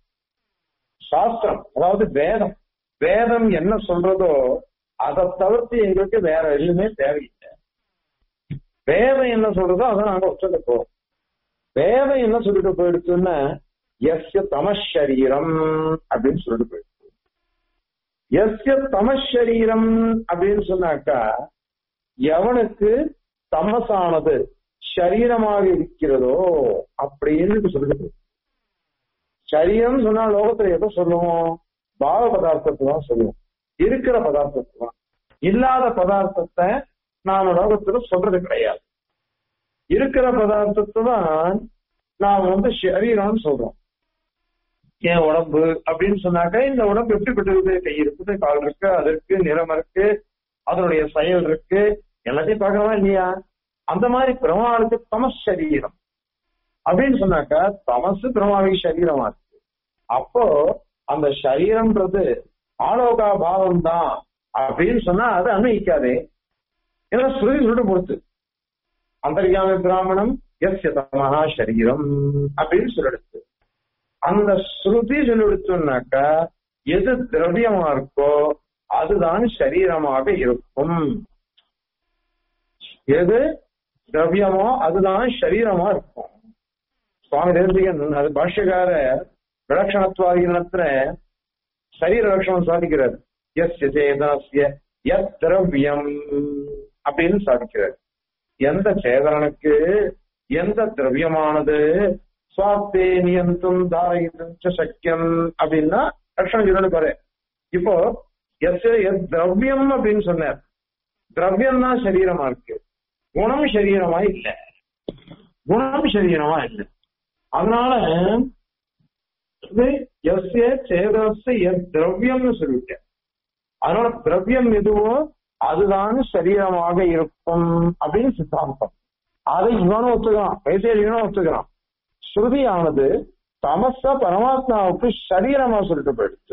சாஸ்திரம் அதாவது வேதம் வேதம் என்ன சொல்றதோ அதை தவிர்த்து எங்களுக்கு வேற எதுவுமே தேவையில்லை வேதம் என்ன சொல்றதோ அதை நாங்க ஒத்துட்டு போறோம் வேதம் என்ன சொல்லிட்டு போயிடுச்சுன்னா எஸ்ய தமசரீரம் அப்படின்னு சொல்லிட்டு போயிடுச்சு எஸ்ய தமசரீரம் அப்படின்னு சொன்னாக்கா எவனுக்கு தமசானது சரீரமாக இருக்கிறதோ அப்படின்னு சொல்லிட்டு போயிடுச்சு சரீரம் சொன்னா லோகத்துல எதை சொல்லுவோம் பாவ பதார்த்தத்தை தான் சொல்லுவோம் இருக்கிற பதார்த்தத்தை தான் இல்லாத பதார்த்தத்தை நாம லோகத்துல சொல்றது கிடையாது இருக்கிற பதார்த்தத்தை தான் நாம வந்து சரீரம்னு சொல்றோம் என் உடம்பு அப்படின்னு சொன்னாக்க இந்த உடம்பு எப்படிப்பட்டது கை இருக்குது கால் இருக்கு அது இருக்கு நிறம் இருக்கு அதனுடைய செயல் இருக்கு எல்லாத்தையும் பார்க்கறதா இல்லையா அந்த மாதிரி பிரமாவுக்கு தமஸ் சரீரம் அப்படின்னு சொன்னாக்க தமசு பிரமாவிக்கு சரீரமா இருக்கு அப்போ அந்த சரீரம்ன்றது ஆலோகா பாவம் தான் அப்படின்னு சொன்னா அது அன்வயிக்காதே ஏன்னா ஸ்ருதி சொல்லிட்டு பொறுத்து அந்தர்யாமி பிராமணம் எஸ் தமஹா சரீரம் அப்படின்னு சொல்லிடுச்சு அந்த ஸ்ருதி சொல்லிடுச்சுனாக்கா எது திரவியமா இருக்கோ அதுதான் சரீரமாக இருக்கும் எது திரவியமோ அதுதான் சரீரமா இருக்கும் சுவாமி தேசிகன் அது பாஷ்யக்கார விலட்சணத்துவாதிகளத்துல சரீர லட்சணம் சாதிக்கிறார் எஸ் சேதனசிய எத் திரவியம் அப்படின்னு சாதிக்கிறார் எந்த சேதனனுக்கு எந்த திரவியமானது சுவாத்தே நியந்தும் தாரயிதும் சக்கியம் அப்படின்னா லட்சணம் சொல்லணும் பாரு இப்போ எஸ் எஸ் திரவியம் அப்படின்னு சொன்னார் திரவியம் தான் சரீரமா இருக்கு குணம் சரீரமா இல்ல குணம் சரீரமா இல்ல அதனால இது எஸ்ய சேதனச எஸ் திரவியம்னு சொல்லிட்டேன் அதனால திரவியம் எதுவோ அதுதான் சரீரமாக இருக்கும் அப்படின்னு சித்தாந்தம் அதை இவனும் ஒத்துக்கிறான் வைசேரியனும் ஒத்துக்கிறான் ஸ்ருதியானது தமச பரமாத்மாவுக்கு சரீரமா சொல்லிட்டு போயிடுச்சு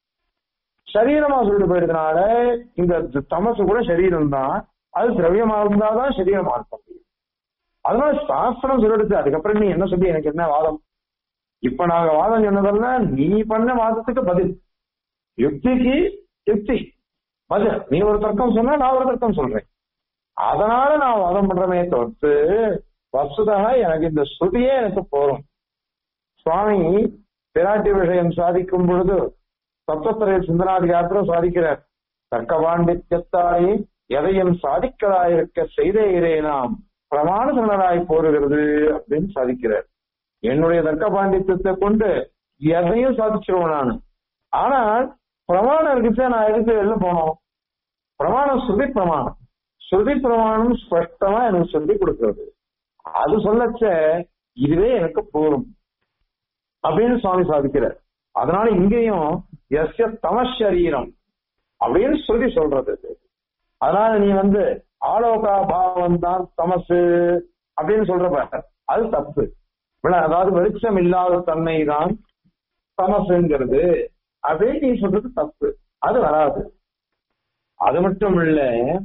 சரீரமா சொல்லிட்டு போயிடுறதுனால இந்த தமசு கூட சரீரம் தான் அது திரவியமா இருந்தாதான் சரீரமா இருக்க முடியும் அதனால சாஸ்திரம் சொல்லிடுச்சு அதுக்கப்புறம் நீ என்ன சொல்லி எனக்கு என்ன வாதம் இப்ப நாங்க வாதம் சொன்னதெல்லாம் நீ பண்ண வாதத்துக்கு பதில் யுக்திக்கு யுக்தி பதில் நீ ஒரு தர்க்கம் சொன்னா நான் ஒரு தர்க்கம் சொல்றேன் அதனால நான் வாதம் பண்றமே தவிர்த்து வசுதாக எனக்கு இந்த ஸ்ருதியே எனக்கு போரும் சுவாமி பிராட்டி விஷயம் சாதிக்கும் பொழுது தத்துவத்திரை சிந்தனாதிகாரத்தில் சாதிக்கிறார் தர்க்க பாண்டித்யத்தாலே எதையும் சாதிக்கலாயிருக்க செய்தே இரே நாம் பிரமாண சரணராய் போருகிறது அப்படின்னு சாதிக்கிறார் என்னுடைய தர்க்க பாண்டித்யத்தை கொண்டு எதையும் சாதிச்சிருவேன் நான் ஆனால் பிரமாணம் இருக்குச்சா நான் எதுக்கு வெளில போனோம் பிரமாணம் ஸ்ருதி பிரமாணம் ஸ்ருதி பிரமாணம் ஸ்பஷ்டமா எனக்கு சொல்லி கொடுக்கிறது அது சொல்லச்ச இதுவே எனக்கு போரும் அப்படின்னு சுவாமி சாதிக்கிறார் அதனால இங்கேயும் எஸ்ய தமசரீரம் அப்படின்னு சொல்லி சொல்றது அதனால நீ வந்து ஆலோகா பாவம் தான் தமசு அப்படின்னு சொல்றப்ப அது தப்பு அதாவது வெளிச்சம் இல்லாத தன்மை தான் தமசுங்கிறது அதே நீ சொல்றது தப்பு அது வராது அது மட்டும் இல்ல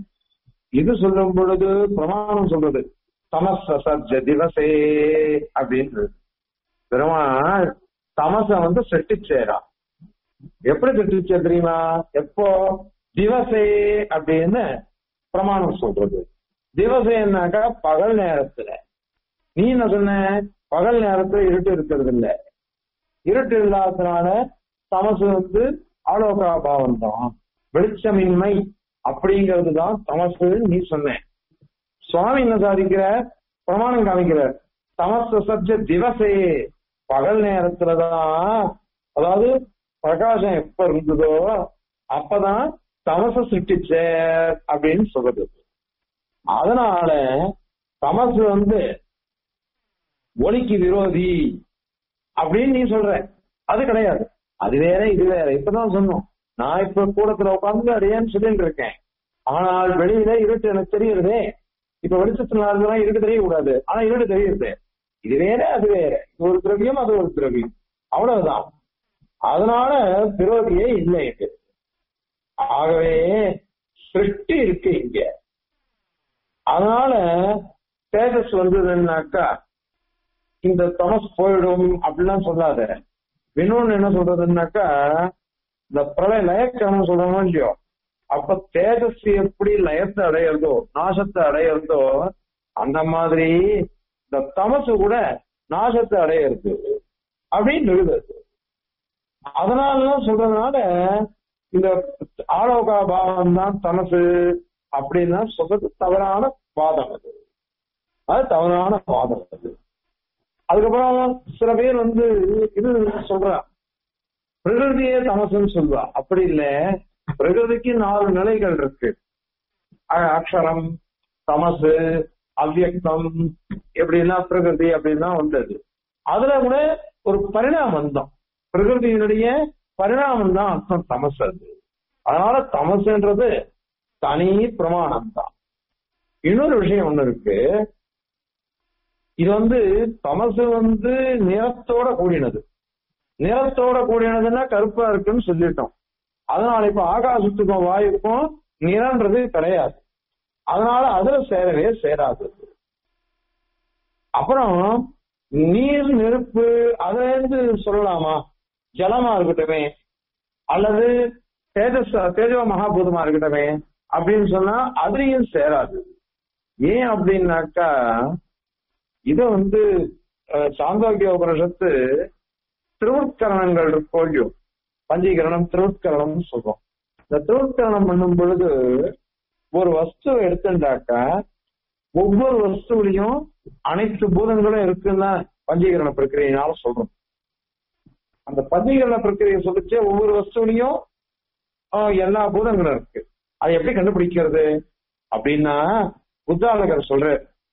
இது சொல்லும் பொழுது பிரமாணம் சொல்றது தமச சஜ்ஜ திவசே அப்படின்றது பெருமாள் தமச வந்து செட்டிச்சேரா எப்படி செட்டிச்சே தெரியுமா எப்போ திவசே அப்படின்னு பிரமாணம் சொல்றது திவசேன்னாக்கா பகல் நேரத்துல நீ என்ன சொன்ன பகல் நேரத்துல இருட்டு இருக்கிறது இல்ல இருட்டு இல்லாததுனால தமசு வந்து ஆலோகா பாவம் தான் வெளிச்சமின்மை அப்படிங்கிறது தான் தமசு நீ சொன்ன சுவாமி என்ன சாதிக்கிற பிரமாணம் காமிக்கிறார் தமச சப்ஜ திவசே பகல் நேரத்துலதான் அதாவது பிரகாசம் எப்ப இருந்ததோ அப்பதான் தமச சிட்டிச்ச அப்படின்னு சொல்றது அதனால தமசு வந்து ஒளிக்கு விரோதி அப்படின்னு நீ சொல்ற அது கிடையாது அது வேற இது வேற இப்பதான் சொன்னோம் நான் இப்ப கூடத்துல உட்காந்து அடையன்னு சொல்லிட்டு இருக்கேன் ஆனால் வெளியில இருட்டு எனக்கு தெரியுறதே இப்ப வெளிச்சத்துல இருக்கலாம் இருட்டு தெரியக்கூடாது ஆனா இருட்டு தெரியுது இது வேற அது வேற இது ஒரு திரவியம் அது ஒரு திரவியம் அவ்வளவுதான் அதனால விரோதியே இல்லை இங்க ஆகவே சிருஷ்டி இருக்கு இங்க அதனால தேஜஸ் வந்ததுன்னாக்கா இந்த தமஸ் போயிடும் அப்படிலாம் சொல்லாத இன்னொன்னு என்ன சொல்றதுன்னாக்கா இந்த பிரளய லயக்கரணம் சொல்றோமோ இல்லையோ அப்ப தேஜஸ் எப்படி லயத்தை அடையிறதோ நாசத்தை அடையிறதோ அந்த மாதிரி இந்த தமசு கூட நாசத்தை அடையிறது அப்படின்னு எழுதுது அதனாலதான் சொல்றதுனால இந்த ஆலோகா பாவம் தான் தமசு அப்படின்னா சொல்றது தவறான வாதம் அது அது தவறான வாதம் அது அதுக்கப்புறம் சில பேர் வந்து இது சொல்றா பிரகிருதியே தமசுன்னு சொல்லுவா அப்படி இல்ல பிரகிருதிக்கு நாலு நிலைகள் இருக்கு அ- அக்ஷரம் தமசு அவ்யக்தம் எப்படிலாம் பிரகிருதி அப்படின்னா வந்தது அதுல கூட ஒரு பரிணாமம் தான் பிரகிருதியினுடைய பரிணாமம் தான் அர்த்தம் தமசு அது அதனால தமசுன்றது தனி பிரமாணம் தான் இன்னொரு விஷயம் ஒண்ணு இருக்கு இது வந்து தமசு வந்து நிறத்தோட கூடினது நிறத்தோட கூடினதுன்னா கருப்பா இருக்குன்னு சொல்லிட்டோம் அதனால இப்ப ஆகாசத்துக்கும் வாயுக்கும் நிறன்றது கிடையாது அதனால அதுல சேரவே சேராது அப்புறம் நீர் நெருப்பு அதுல இருந்து சொல்லலாமா ஜலமா இருக்கட்டுமே அல்லது தேஜஸ் தேஜோ மகாபூதமா இருக்கட்டுமே அப்படின்னு சொன்னா அதுலயும் சேராது ஏன் அப்படின்னாக்கா இத வந்து அஹ், சாந்தோக்கிய உபனிஷத்து திருவுட்கரணங்கள் இருக்கோல்லையோ பஞ்சீகரணம் திருவுட்கரணம் சொல்றோம் இந்த திருவுட்கரணம் பண்ணும் பொழுது ஒரு வஸ்துவை எடுத்துட்டாக்கா ஒவ்வொரு வஸ்துவிலையும் அனைத்து பூதங்களும் இருக்குன்னு பஞ்சீகரண பிரக்கிரியினால சொல்றோம் அந்த பஞ்சீகரண பிரக்கிரியை சொல்லிச்சு ஒவ்வொரு வஸ்துவிலையும் ஆஹ், எல்லா பூதங்களும் இருக்கு அதை எப்படி கண்டுபிடிக்கிறது அப்படின்னா உத்தாலகர் சொல்ற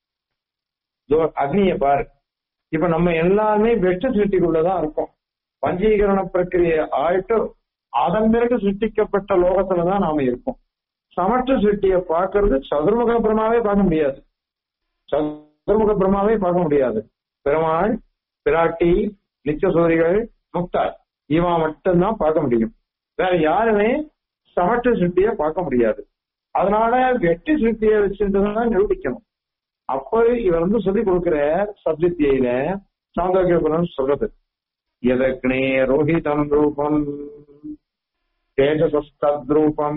அக்னிய பாரு இப்ப நம்ம எல்லாமே வெட்டு சிருஷ்டிக்குள்ளதான் இருக்கோம் பஞ்சீகரண பிரக்கிரியை ஆயிட்டு அதன் பிறகு சிருஷ்டிக்கப்பட்ட லோகத்துலதான் நாம இருக்கோம் சமற்ற சிருஷ்டியை பார்க்கறது சதுர்முக பிரமாவே பார்க்க முடியாது சதுர்முக பிரமாவே பார்க்க முடியாது பெருமாள் பிராட்டி நிச்சசூரிகள் முக்தார் இவன் மட்டும்தான் பார்க்க முடியும் வேற யாருமே சமற்ற சிருஷ்டியை பார்க்க முடியாது அதனால வெட்டி சிருஷ்டியை வச்சுட்டு தான் நிரூபிக்கணும் அப்ப இவர் வந்து சொல்லி கொடுக்கிற சப்ஜெக்டியில சாந்தோக்கியபுரம் சொல்றது எதக்னே ரோஹிதம் ரூபம் தேஜசஸ்தத்ரூபம்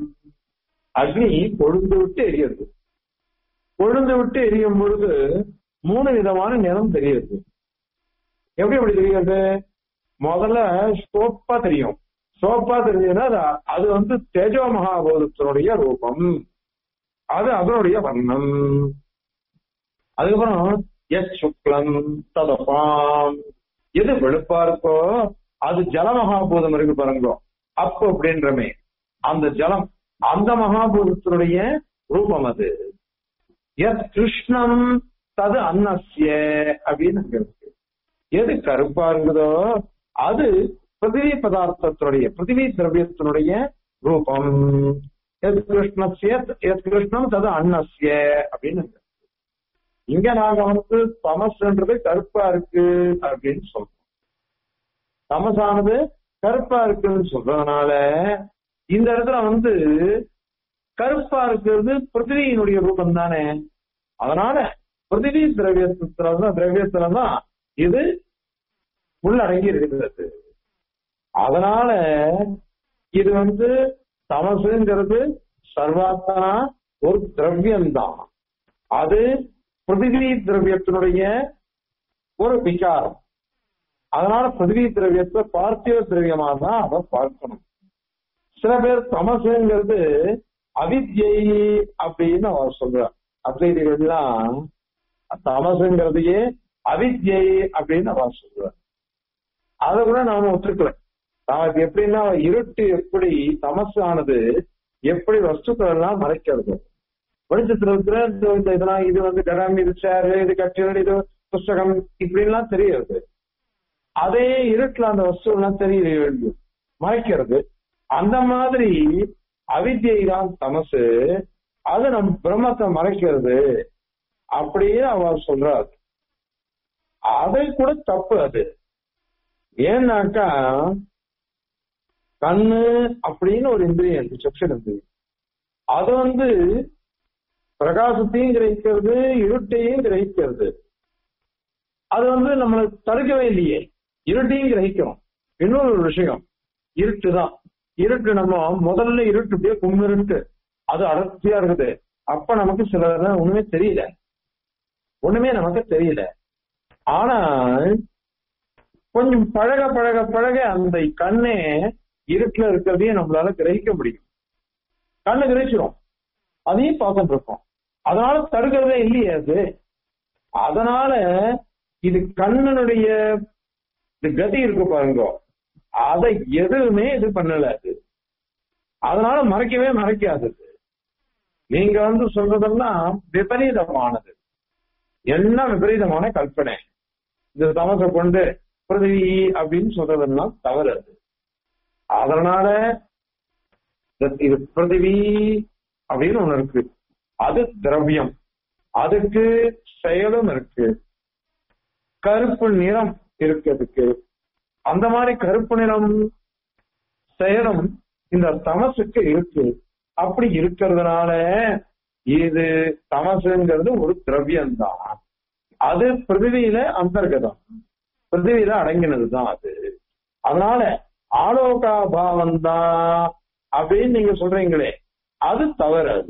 அக்னி கொழுந்து விட்டு எரியுது கொழுந்து விட்டு எரியும் பொழுது மூணு விதமான நிறம் தெரியுது எப்படி எப்படி தெரியுது முதல்ல சோப்பா தெரியும் சோப்பா தெரிஞ்சதுன்னா அது- அது வந்து தேஜோ மகாபோதத்தினுடைய ரூபம் அது அதனுடைய வர்ணம் அதுக்கப்புறம் எஸ் சுக்லம் ததபாம் எது வெளுப்பா இருக்கோ அது ஜல மகாபூதம் இருக்கு பாருங்க அப்போ அப்படின்றமே அந்த ஜலம் அந்த மகாபூதத்தினுடைய ரூபம் அது எத் கிருஷ்ணம் தது அன்னஸ்ய அப்படின்னு அங்க இருக்கு எது கருப்பா இருக்குதோ அது பிருத்திவி பதார்த்தத்தினுடைய பிருத்திவி திரவியத்தினுடைய ரூபம் எத் கிருஷ்ணஸ்ய எத் கிருஷ்ணம் தது அன்னஸ்ய அப்படின்னு இருக்கு. இங்க நாங்க வந்து தமஸ்ன்றது கருப்பா இருக்கு அப்படின்னு சொல்றோம் தமசானது கருப்பா இருக்குன்னு சொல்றதுனால இந்த இடத்துல வந்து கருப்பா இருக்கிறது பிருத்திவியினுடைய ரூபம் தானே அதனால பிருத்திவி திரவியத்துலதான் திரவியத்துலதான் இது உள்ளடங்கி இருக்கிறது அதனால இது வந்து தமசுங்கிறது சர்வாத்தனா ஒரு திரவியம்தான் அது பிருத்திவி திரவியத்தினுடைய ஒரு விகாரம் அதனால பிருத்திவி திரவியத்தை பார்த்திவ திரவியமா தான் அதை பார்க்கணும் சில பேர் தமசுங்கிறது அவித்யை அப்படின்னு அவர் சொல்றார் அத்வைதிகள்லாம் தமசுங்கிறதையே அவித்யை அப்படின்னு அவர் சொல்றார் அதை கூட நாம ஒத்துக்கல நமக்கு எப்படின்னா இருட்டு எப்படி தமசு ஆனது எப்படி வஸ்துக்கள் எல்லாம் மறைக்கிறது வெளிச்சத்துல இருக்கிற இந்த- இந்த இதெல்லாம் இது வந்து கடம் இது சேரு இது கட்டில் இது புஸ்தகம் இப்படிலாம் தெரியுது அதே இருட்டுல அந்த வஸ்து எல்லாம் தெரிய மறைக்கிறது அந்த மாதிரி அவித்யை தான் தமசு அது நம் பிரம்மத்தை மறைக்கிறது அப்படியே அவர் சொல்றாரு அதை கூட தப்பு அது ஏன்னாக்கா கண்ணு அப்படின்னு ஒரு இந்திரியம் இருக்கு சக்ஷு இந்திரியம் அது வந்து பிரகாசத்தையும் கிரகிக்கிறது இருட்டையும் கிரகிக்கிறது அது வந்து நம்மளை தடுக்கவே இல்லையே இருட்டையும் கிரகிக்கிறோம் இன்னொரு ஒரு விஷயம் இருட்டு தான் இருட்டு நம்ம முதல்ல இருட்டு அப்படியே கும்மிருட்டு அது அடர்த்தியா இருக்குது அப்ப நமக்கு சில நேரம் ஒண்ணுமே தெரியல ஒண்ணுமே நமக்கு தெரியல ஆனா கொஞ்சம் பழக பழக பழக அந்த கண்ணே இருட்டுல இருக்கிறதையும் நம்மளால கிரகிக்க முடியும் கண்ணு கிரகிச்சிரும் அதையும் பார்த்துட்டு இருக்கோம் அதனால தடுக்கிறதே இல்லையே அது அதனால இது கண்ணனுடைய இந்த கதி இருக்கு பாருங்க அதை எதுவுமே இது பண்ணல அது அதனால மறைக்கவே மறைக்காது நீங்க வந்து சொல்றதெல்லாம் விபரீதமானது என்ன விபரீதமான கல்பனை இந்த தமசை கொண்டு பிருத்திவி அப்படின்னு சொல்றதெல்லாம் தவறு அது அதனால இந்த- இது பிருத்திவி அப்படின்னு ஒண்ணு இருக்கு அது திரவியம் அதுக்கு செயலும் இருக்கு கருப்பு நிறம் இருக்கிறதுக்கு அந்த மாதிரி கருப்பு நிறம் செயலும் இந்த தமசுக்கு இருக்கு அப்படி இருக்கிறதுனால இது தமசுங்கிறது ஒரு திரவியம் தான் அது பிருத்திவியில அந்தர்கதம் பிருத்திவியில அடங்கினதுதான் அது அதனால ஆலோகா பாவம் தான் அப்படின்னு நீங்க சொல்றீங்களே அது தவறு அது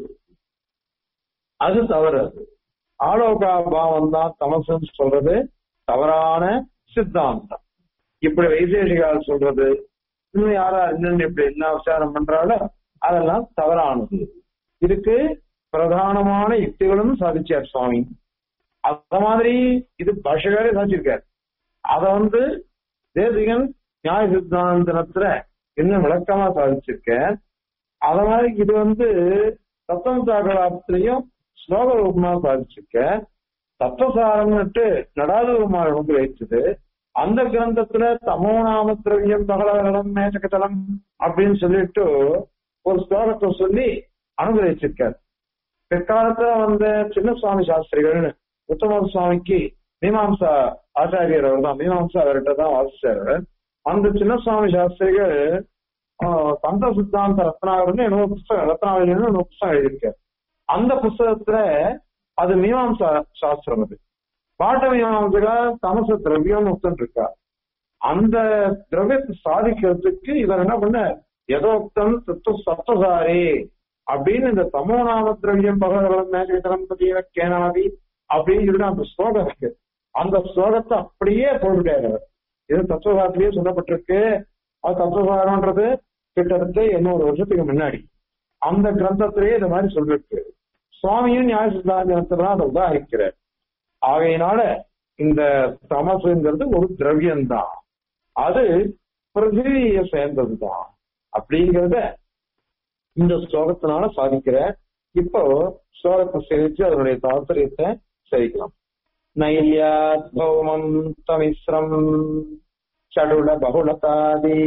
அது தவறு அது ஆலோகா பாவம் தான் தமசுன்னு சொல்றது தவறான சித்தாந்தம் இப்படி வைசேஷிகால் சொல்றது இன்னும் யாரா இன்னும் இப்படி என்ன விசாரம் பண்றாலோ அதெல்லாம் தவறானது இதுக்கு பிரதானமான யுக்திகளும் சாதிச்சார் சுவாமி அந்த மாதிரி இது பாஷகாரே சாதிச்சிருக்காரு அத வந்து தேசிகன் நியாய சித்தாந்தனத்துல இன்னும் விளக்கமா சாதிச்சிருக்க அத மாதிரி இது வந்து தத்தம் தாக்கலாத்திலையும் ஸ்லோக ரூபமா சாதிச்சிருக்க தத்துவசாரம்னுட்டு நடாதுமார் அனுகிரகிச்சது அந்த கிரந்தத்துல தமோ நாம திரவியம் பகலகலம் மேசகதலம் அப்படின்னு சொல்லிட்டு ஒரு ஸ்லோகத்தை சொல்லி அனுகிரகிச்சிருக்கார் பிற்காலத்துல வந்த சின்ன சுவாமி சாஸ்திரிகள்னு உத்தம சுவாமிக்கு மீமாம்சா ஆச்சாரியர் அவர் தான் மீமாம்சா அவர்கிட்ட தான் வாசிச்சாரு அந்த சின்ன சுவாமி சாஸ்திரிகள் ஆஹ், சந்த சித்தாந்த ரத்னாகர்னு என்னோட புஸ்தகம் ரத்னாவளின்னு ஒரு புஸ்தகம் எழுதியிருக்காரு அந்த புஸ்தகத்துல அது மீமாம்சா சாஸ்திரம் அது பாட்ட மீமாம்சகா தமச திரவியம்னு ஒருத்தன் இருக்கா அந்த திரவியத்தை சாதிக்கிறதுக்கு இவர் என்ன பண்ண யதோக்தம் தத்துவ சத்தசாரி அப்படின்னு இந்த தமோ நாம திரவியம் பகவலம் மேகரம் பத்திய கேனாதி அப்படின்னு சொல்லிட்டு அந்த ஸ்லோகம் இருக்கு அந்த ஸ்லோகத்தை அப்படியே போட்டுட்டாரு அவர் இது தத்துவசாரத்திலேயே சொல்லப்பட்டிருக்கு அது தத்துவசாரம்ன்றது கிட்டத்தட்ட எண்ணூறு வருஷத்துக்கு முன்னாடி அந்த கிரந்தத்திலேயே இந்த மாதிரி சொல்லிருக்கு சுவாமியும் நியாய சித்தாந்தத்தில் தான் அதை உதாரிக்கிறார் ஆகையினால இந்த தமசுங்கிறது ஒரு திரவியம்தான் அது பிருத்திவியை சேர்ந்ததுதான் அப்படிங்கிறத இந்த ஸ்லோகத்தினால சாதிக்கிற இப்போ ஸ்லோகத்தை சேவிச்சு அதனுடைய தாத்பரியத்தை சேவிக்கலாம் நையாத் பௌமம் தமிஸ்ரம் சடுல பகுளதாதி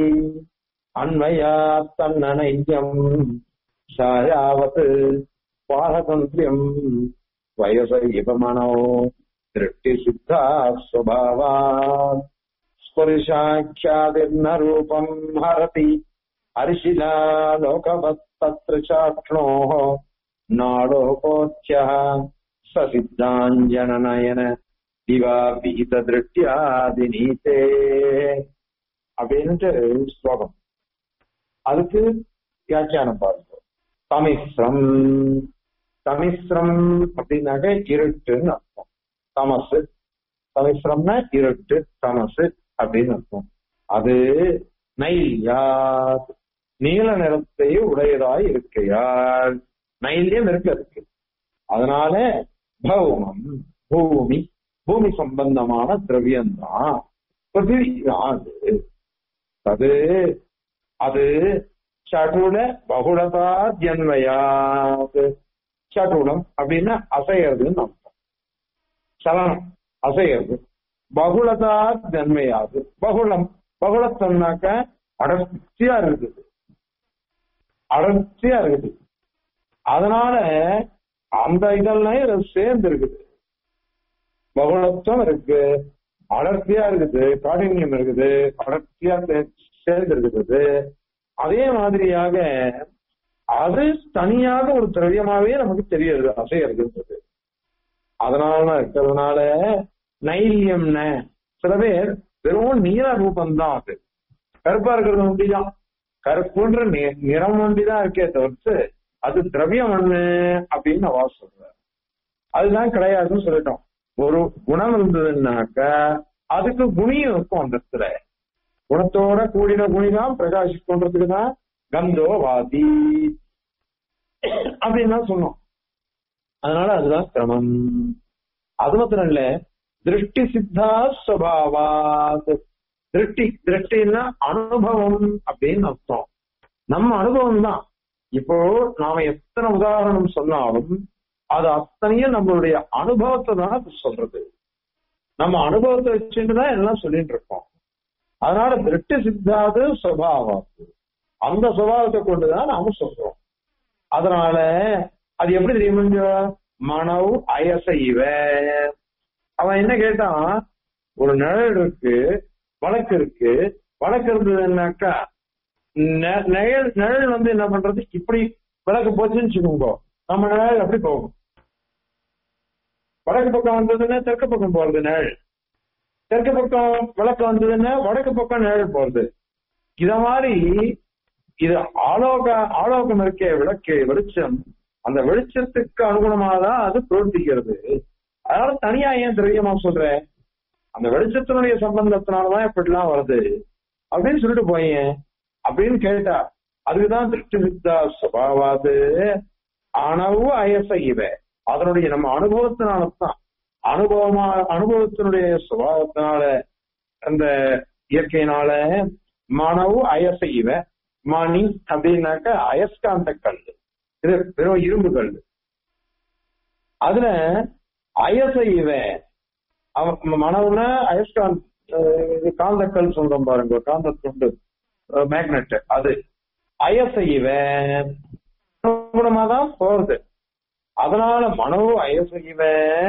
அன்மயாத் தன்னனையம் ஷாயாவத் பாரதந்திரியம் வயச இவமனோ திருஷ்டி சித்தா ஸ்வபாவா ஸ்புரிஷாக்கியாதிர்ன ரூபம் ஹரதி ஹரிஷிலா லோகவத் தத்ர சாக்ஷ்ணோः நாளோகோத்யः சசித்தாஞ்சனநயன திவா விகித திருஷ்டியாதிநீதே அப்படின்ட்டு ஸ்லோகம் அதுக்கு வியாக்கியானம் பாருங்க தமிஸ்ரம் தமிஸ்ரம் அப்படின்னாக்க இருட்டுன்னு அர்த்தம் தமசு தமிஸ்ரம்னா இருட்டு தமசு அப்படின்னு அர்த்தம் அது நைல்யாத் நீல நிறத்தை உடையதாய் இருக்கையால் நைல்யம் இருக்கு அதுக்கு அதனால பௌமம் பூமி பூமி சம்பந்தமான திரவியம்தான் பிருத்திவி தான் அது அது அது சடுல பகுளதா ஜன்மயாது சடுலம் அப்படின்னா அசையறதுன்னு அர்த்தம் சலனம் அசையறது பகுளதா ஜன்மையாது பகுளம் பகுளத்தம்னாக்க அடர்த்தியா இருக்குது அடர்த்தியா இருக்குது அதனால அந்த இதெல்லாம் இதுல சேர்ந்து இருக்குது பகுளத்துவம் இருக்கு அடர்த்தியா இருக்குது காഠின்யம் இருக்குது அடர்த்தியா சே- சேர்ந்து இருக்குது அதே மாதிரியாக அது தனியாக ஒரு திரவியமாவே நமக்கு தெரியுது அசையறதுன்றது அதனால இருக்கிறதுனால நைல்யம்ன சில பேர் வெறும் நீல ரூபம்தான் அது கருப்பா இருக்கிறது ஒண்டிதான் கருப்புன்ற நி- நிறம் ஒண்டிதான் இருக்கே தவிர்த்து அது திரவியம் ஒண்ணு அப்படின்னு அவா சொல்ற அதுதான் கிடையாதுன்னு சொல்லிட்டோம் ஒரு குணம் இருந்ததுன்னாக்க அதுக்கு குணியும் இருக்கும் அந்த இடத்துல குணத்தோட கூடின குணிதான் பிரகாசிக்கும்ன்றதுக்கு தான் கந்தோ வாதி அப்படின்னு தான் சொன்னோம் அதனால அதுதான் கிரமம் அது மாத்திரம் இல்ல திருஷ்டி சித்தா சுவாவாத் திருஷ்டி திருஷ்டின்னா அனுபவம் அப்படின்னு அர்த்தம் நம்ம அனுபவம் தான் இப்போ நாம எத்தனை உதாரணம் சொன்னாலும் அது அத்தனையும் நம்மளுடைய அனுபவத்தை தான் அது சொல்றது நம்ம அனுபவத்தை வச்சுட்டு தான் எல்லாம் சொல்லிட்டு இருக்கோம் அதனால திருஷ்டி சித்தாது சுவாவாத்து அந்த சுபாவத்தை கொண்டுதான் நாம சொல்றோம் அதனால அது எப்படி தெரியுமா மனவு அயசைவ அவன் என்ன கேட்டான் ஒரு நிழல் இருக்கு வழக்கு இருக்கு வழக்கு இருந்ததுன்னாக்கா நெ- நிழல் நிழல் வந்து என்ன பண்றது இப்படி விளக்கு போச்சுன்னு வச்சுக்கோங்க நம்ம நிழல் எப்படி போகும் வடக்கு பக்கம் வந்ததுன்னா தெற்கு பக்கம் போறது நிழல் தெற்கு பக்கம் விளக்கு வந்ததுன்னா வடக்கு பக்கம் நிழல் போறது இத மாதிரி இது ஆலோக ஆலோகம் இருக்கே விளக்கு வெளிச்சம் அந்த வெளிச்சத்துக்கு அனுகுணமாக தான் அது பிரவர்த்திக்கிறது அதனால தனியா ஏன் திரவியமா சொல்றேன் அந்த வெளிச்சத்தினுடைய சம்பந்தத்தினாலதான் இப்படிலாம் வருது அப்படின்னு சொல்லிட்டு போயேன் அப்படின்னு கேட்டா அதுக்குதான் திருஷ்டி சித்தா சுபாவாது அணவு அயச இவ அதனுடைய நம்ம அனுபவத்தினாலதான் அனுபவமா அனுபவத்தினுடைய சுபாவத்தினால அந்த இயற்கையினால மனவு அயச இவ மணி அப்படின்னாக்க அயஸ்காந்த கல் இது வெறும் இரும்பு கல் அதுல அயச இவ அவன் மனவுல அயஸ்காந்த் அஹ் இது காந்தக்கல் சொல்றோம் பாருங்க காந்த துண்டு மேக்னெட் அது அயசைவ தான் போறது அதனால மனவு அயசைவ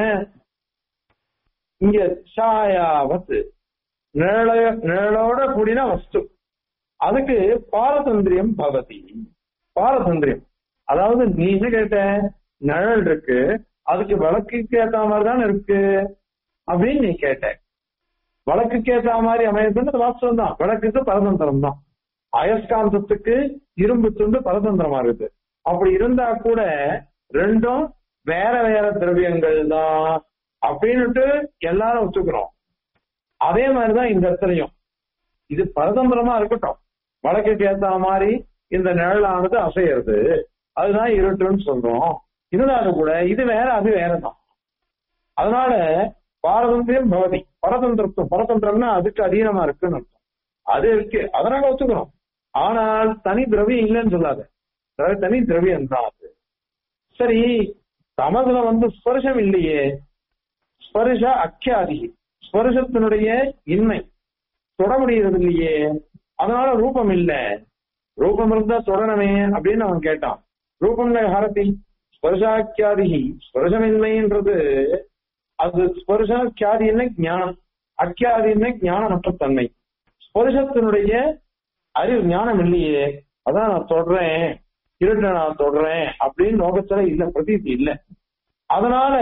இங்க சாயாவத்து நிழல நிழலோட கூடின வஸ்து அதுக்கு பாரதந்திரியம் பவதி பாரதந்திரியம் அதாவது நீ என்ன கேட்ட நிழல் இருக்கு அதுக்கு விளக்குக்கு ஏத்த மாதிரி தான் இருக்கு அப்படின்னு நீ கேட்ட வழக்குக்கு ஏத்த மாதிரி அமையதுன்னு வாஸ்தவம் தான் விளக்குக்கு பரதந்திரம் தான் அயஸ்காந்தத்துக்கு இரும்பு துண்டு பரதந்திரமா இருக்குது அப்படி இருந்தா கூட ரெண்டும் வேற வேற திரவியங்கள் தான் அப்படின்னுட்டு எல்லாரும் ஒத்துக்கிறோம் அதே மாதிரிதான் இந்த இடத்துலயும் இது பரதந்திரமா இருக்கட்டும் வழக்குக்கு ஏத்த மாதிரி இந்த நிழலானது அசையிறது அதுதான் இருட்டுன்னு சொல்றோம் இருந்தாலும் கூட இது வேற அது வேறதான் அதனால பாரதந்திரம் பவதி பரதந்திரத்துவம் பரதந்திரம்னா அதுக்கு அதீனமா இருக்குன்னு அர்த்தம் அது இருக்கு அதை நாங்க ஒத்துக்கிறோம் ஆனால் தனி திரவியம் இல்லைன்னு சொல்லாத அதாவது தனி திரவியம் தான் அது சரி தமதுல வந்து ஸ்பர்ஷம் இல்லையே ஸ்பர்ஷ அக்கியாதி ஸ்பர்ஷத்தினுடைய இன்மை தொட முடியறது இல்லையே அதனால ரூபம் இல்ல ரூபம் இருந்தா தொடரணுமே அப்படின்னு அவன் கேட்டான் ரூபம்ல ஹரதி ஸ்பர்ஷாக்கியாதி ஸ்பர்ஷமின்மைன்றது அது ஸ்பர்ஷாக்கியாதி என்ன ஞானம் அக்கியாதி என்ன ஞானமற்ற தன்மை ஸ்பர்ஷத்தினுடைய அறிவு ஞானம் இல்லையே அதான் நான் தொடறேன் இருட்ட நான் தொடறேன் அப்படின்னு லோகத்துல இல்ல பிரதீதி இல்ல அதனால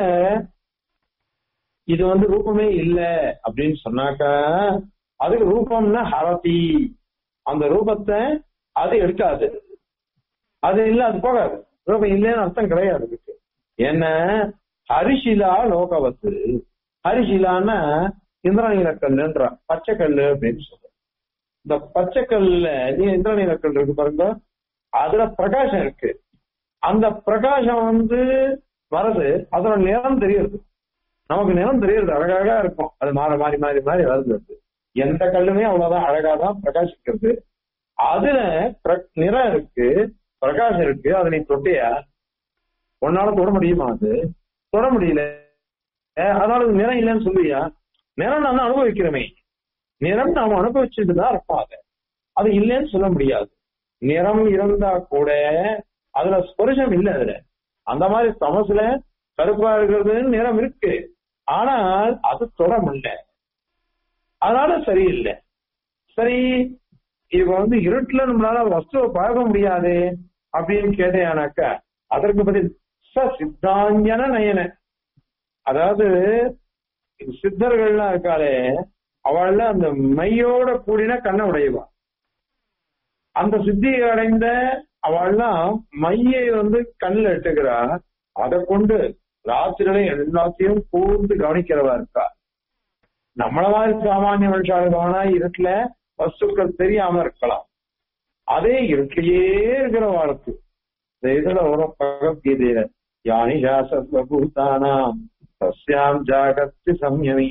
இது வந்து ரூபமே இல்ல அப்படின்னு சொன்னாக்கா அதுக்கு ரூபம்னா ஹரதி அந்த ரூபத்தை அது எடுக்காது அது இல்ல அது போகாது ரூபம் இல்லைன்னு அர்த்தம் கிடையாது அதுக்கு என்ன ஹரிஷிலா லோகவத்து ஹரிஷிலான்னா இந்திரநீல கல்லுன்ற பச்சை கல்லு அப்படின்னு சொல்றோம் இந்த பச்சை கல்லுல நீ இந்திரநீல கல் இருக்கு பாருங்க அதுல பிரகாசம் இருக்கு அந்த பிரகாசம் வந்து வருது அதோட நிறம் தெரியுது நமக்கு நிறம் தெரியுது அழகழகா இருக்கும் அது மாறி மாறி மாறி மாறி வருது அது எந்த கல்லுமே அவ்வளவுதான் அழகா தான் பிரகாசிக்கிறது அதுல பிர- நிறம் இருக்கு பிரகாசம் இருக்கு அதை நீ தொட்டியா உன்னால தொட முடியுமா அது தொட முடியல அஹ் அதனால அது நிறம் இல்லைன்னு சொல்லுவியா நிறம் நம்ம அனுபவிக்கிறோமே நிறம் நாம அனுபவிச்சுட்டு தான் இருப்போம் அதை அது இல்லைன்னு சொல்ல முடியாது நிறம் இருந்தா கூட அதுல ஸ்பர்ஷம் இல்லை அதுல அந்த மாதிரி தமசுல கருப்பா இருக்கிறது நிறம் இருக்கு ஆனால் அது தொட முடியல அதனால சரியில்லை சரி இவ வந்து இருட்டுல நம்மளால வஸ்துவை பார்க்க முடியாது அப்படின்னு கேட்டேனாக்கா அதற்கு பதில் ச சித்தாஞ்சன நயன அதாவது சித்தர்கள்லாம் இருக்காளே அவள்ல அந்த மையோட கூடின கண்ணை உடையவா அந்த சித்தியை அடைந்த அவள்லாம் மையை வந்து கண்ணில் எட்டுக்கிறா அதை கொண்டு ராத்திரியில எல்லாத்தையும் கூர்ந்து கவனிக்கிறவா இருக்கா நம்மள மாதிரி சாமானிய மனுஷாளுக்கான இருட்டுல வஸ்துக்கள் தெரியாம இருக்கலாம் அதே இருட்டிலேயே இருக்கிற வாழ்க்கை இந்த இதுல வரும் பகவத்கீதையில யானி சாசத்வபூதானாம் तस्याम् जागर्ति संयमी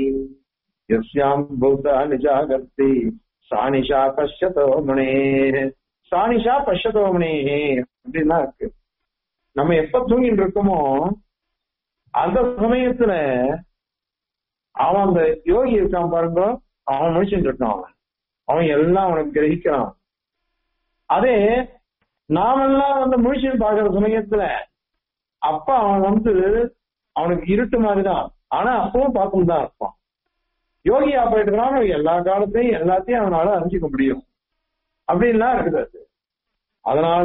यस्याम् भूतानि जागर्ति சாணிஷா பஷ்யதோ மணே சாணிஷா பஷ்யதோ மணே அப்படின்னா இருக்கு நம்ம எப்ப தூங்கிட்டு இருக்கோமோ அந்த சமயத்துல அவன் அந்த யோகி இருக்கான் பாருங்க அவன் முடிச்சுட்டு இருக்கான் அவன் அவன் எல்லாம் அவனுக்கு கிரகிக்கிறான் அதே நாமெல்லாம் வந்து முழிச்சுன்னு பாக்குற சமயத்துல அப்ப அவன் வந்து அவனுக்கு இருட்டு மாதிரிதான் ஆனா அப்பவும் பார்க்கும் தான் இருப்பான் யோகியா போயிட்டு எல்லா காலத்தையும் எல்லாத்தையும் அவனால அறிஞ்சிக்க முடியும் அப்படின்லாம் இருக்குது அது அதனால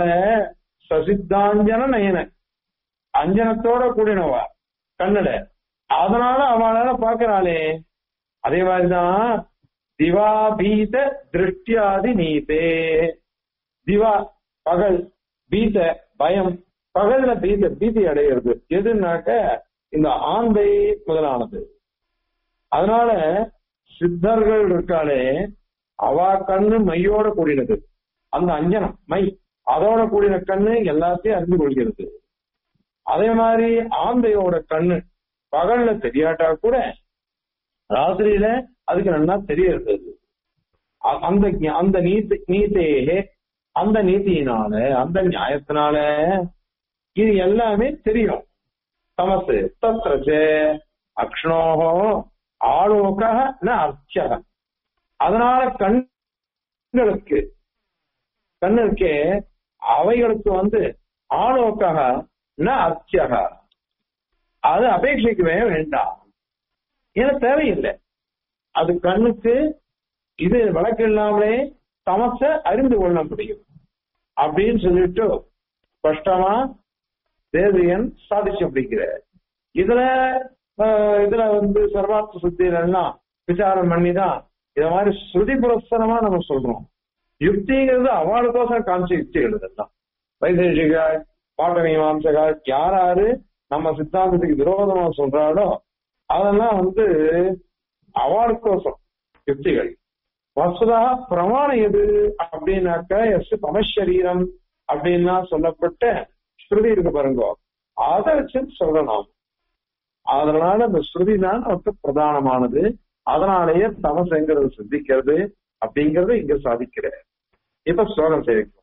சசித்தாஞ்சன நயன அஞ்சனத்தோட கூடினவா கண்ணுல அதனால அவனால பாக்குறாளே அதே மாதிரிதான் திவாபீத திருஷ்டியாதி நீதே திவா பகல் பீத பயம் பகல்ல பீத பீதி அடையிறது எதுனாக்க இந்த ஆந்தை முதலானது அதனால சித்தர்கள் இருக்காளே அவ கண்ணு மையோட கூடினது அந்த அஞ்சனம் மை அதோட கூடின கண்ணு எல்லாத்தையும் அறிந்து கொள்கிறது அதே மாதிரி ஆந்தையோட கண்ணு பகல்ல தெரியாட்டா கூட ராத்திரியில அதுக்கு நல்லா தெரியறது அந்த அந்த நீதி நீத்தையே அந்த நீதியினால அந்த நியாயத்தினால இது எல்லாமே தெரியும் தமசு தத்ரச்ச அக்ஷ்ணோகோ ஆலோக அர்ச்சக அதனால கண்களுக்கு கண்ணுக்கு அவைகளுக்கு வந்து ஆலோக்காக ந அர்ச்சக அது அபேட்சிக்கவே வேண்டாம் ஏன்னா தேவையில்லை அது கண்ணுக்கு இது வழக்கு இல்லாமலே தமச அறிந்து கொள்ள முடியும் அப்படின்னு சொல்லிட்டு ஸ்பஷ்டமா தேவியன் சாதிச்சு அப்படிங்கிறார் இதுல இதுல வந்து சர்வார்த்த சுத்தியில எல்லாம் விசாரம் பண்ணிதான் இத மாதிரி ஸ்ருதி புரஸ்தரமா நம்ம சொல்றோம் யுக்திங்கிறது அவளுக்கோசரம் காமிச்ச யுக்திகள் இதெல்லாம் வைசேஷிகள் பாட்ட மீமாம்சகால் யாராரு நம்ம சித்தாந்தத்துக்கு விரோதமா சொல்றாளோ அதெல்லாம் வந்து அவளுக்கோசம் யுக்திகள் வசுதா பிரமாணம் எது அப்படின்னாக்க எஸ் தமசரீரம் அப்படின்னா சொல்லப்பட்ட ஸ்ருதி இருக்கு பாருங்க அதை வச்சு சொல்லணும் அதனால இந்த ஸ்ருதி தான் நமக்கு பிரதானமானது அதனாலேயே தமசுங்கிறது சிந்திக்கிறது அப்படிங்கறது இங்க சாதிக்கிற இப்ப ஸ்லோகம் சேர்க்கும்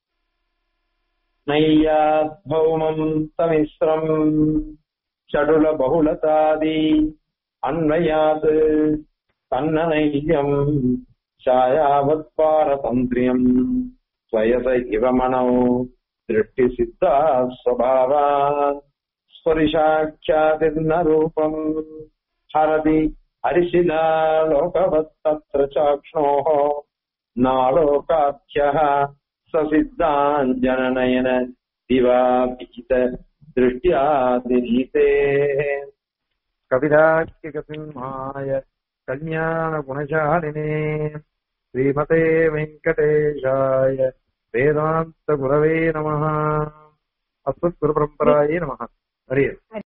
நையாத் பௌமம் தமிஸ்ரம் ஷடுல பகுலதாதி அன்வயாத் தன்னநையம் ಛಾಯಾವತ್ ಪಾರತಂತ್ರ್ಯಂ ಸ್ವಯಸ ಇವ ಮನೋ ದೃಷ್ಟಿ ಸಿದ್ಧ ಸ್ವಭಾವ ಸ್ಪರಿಶಾಖ್ಯಾತಿರ್ನ ರೂಪಂ ಹರದಿ ಹರಿಶಿಲಾ ಲೋಕವತ್ತತ್ರ ಚಾಕ್ಷ್ಣೋ ನಾಲೋಕಾಖ್ಯ ಸಸಿದ್ಧಾಂಜನನಯನ ದಿವಾಪೀತ ದೃಷ್ಟ್ಯಾದಿನೀತೆ कविदाख्यकसिंहाय कल्याणगुणशालिने श्रीमते वेङ्कटेशाय वेदान्तगुरवे नमः अस्मत्गुरुपरम्परायै नमः हरि ओम्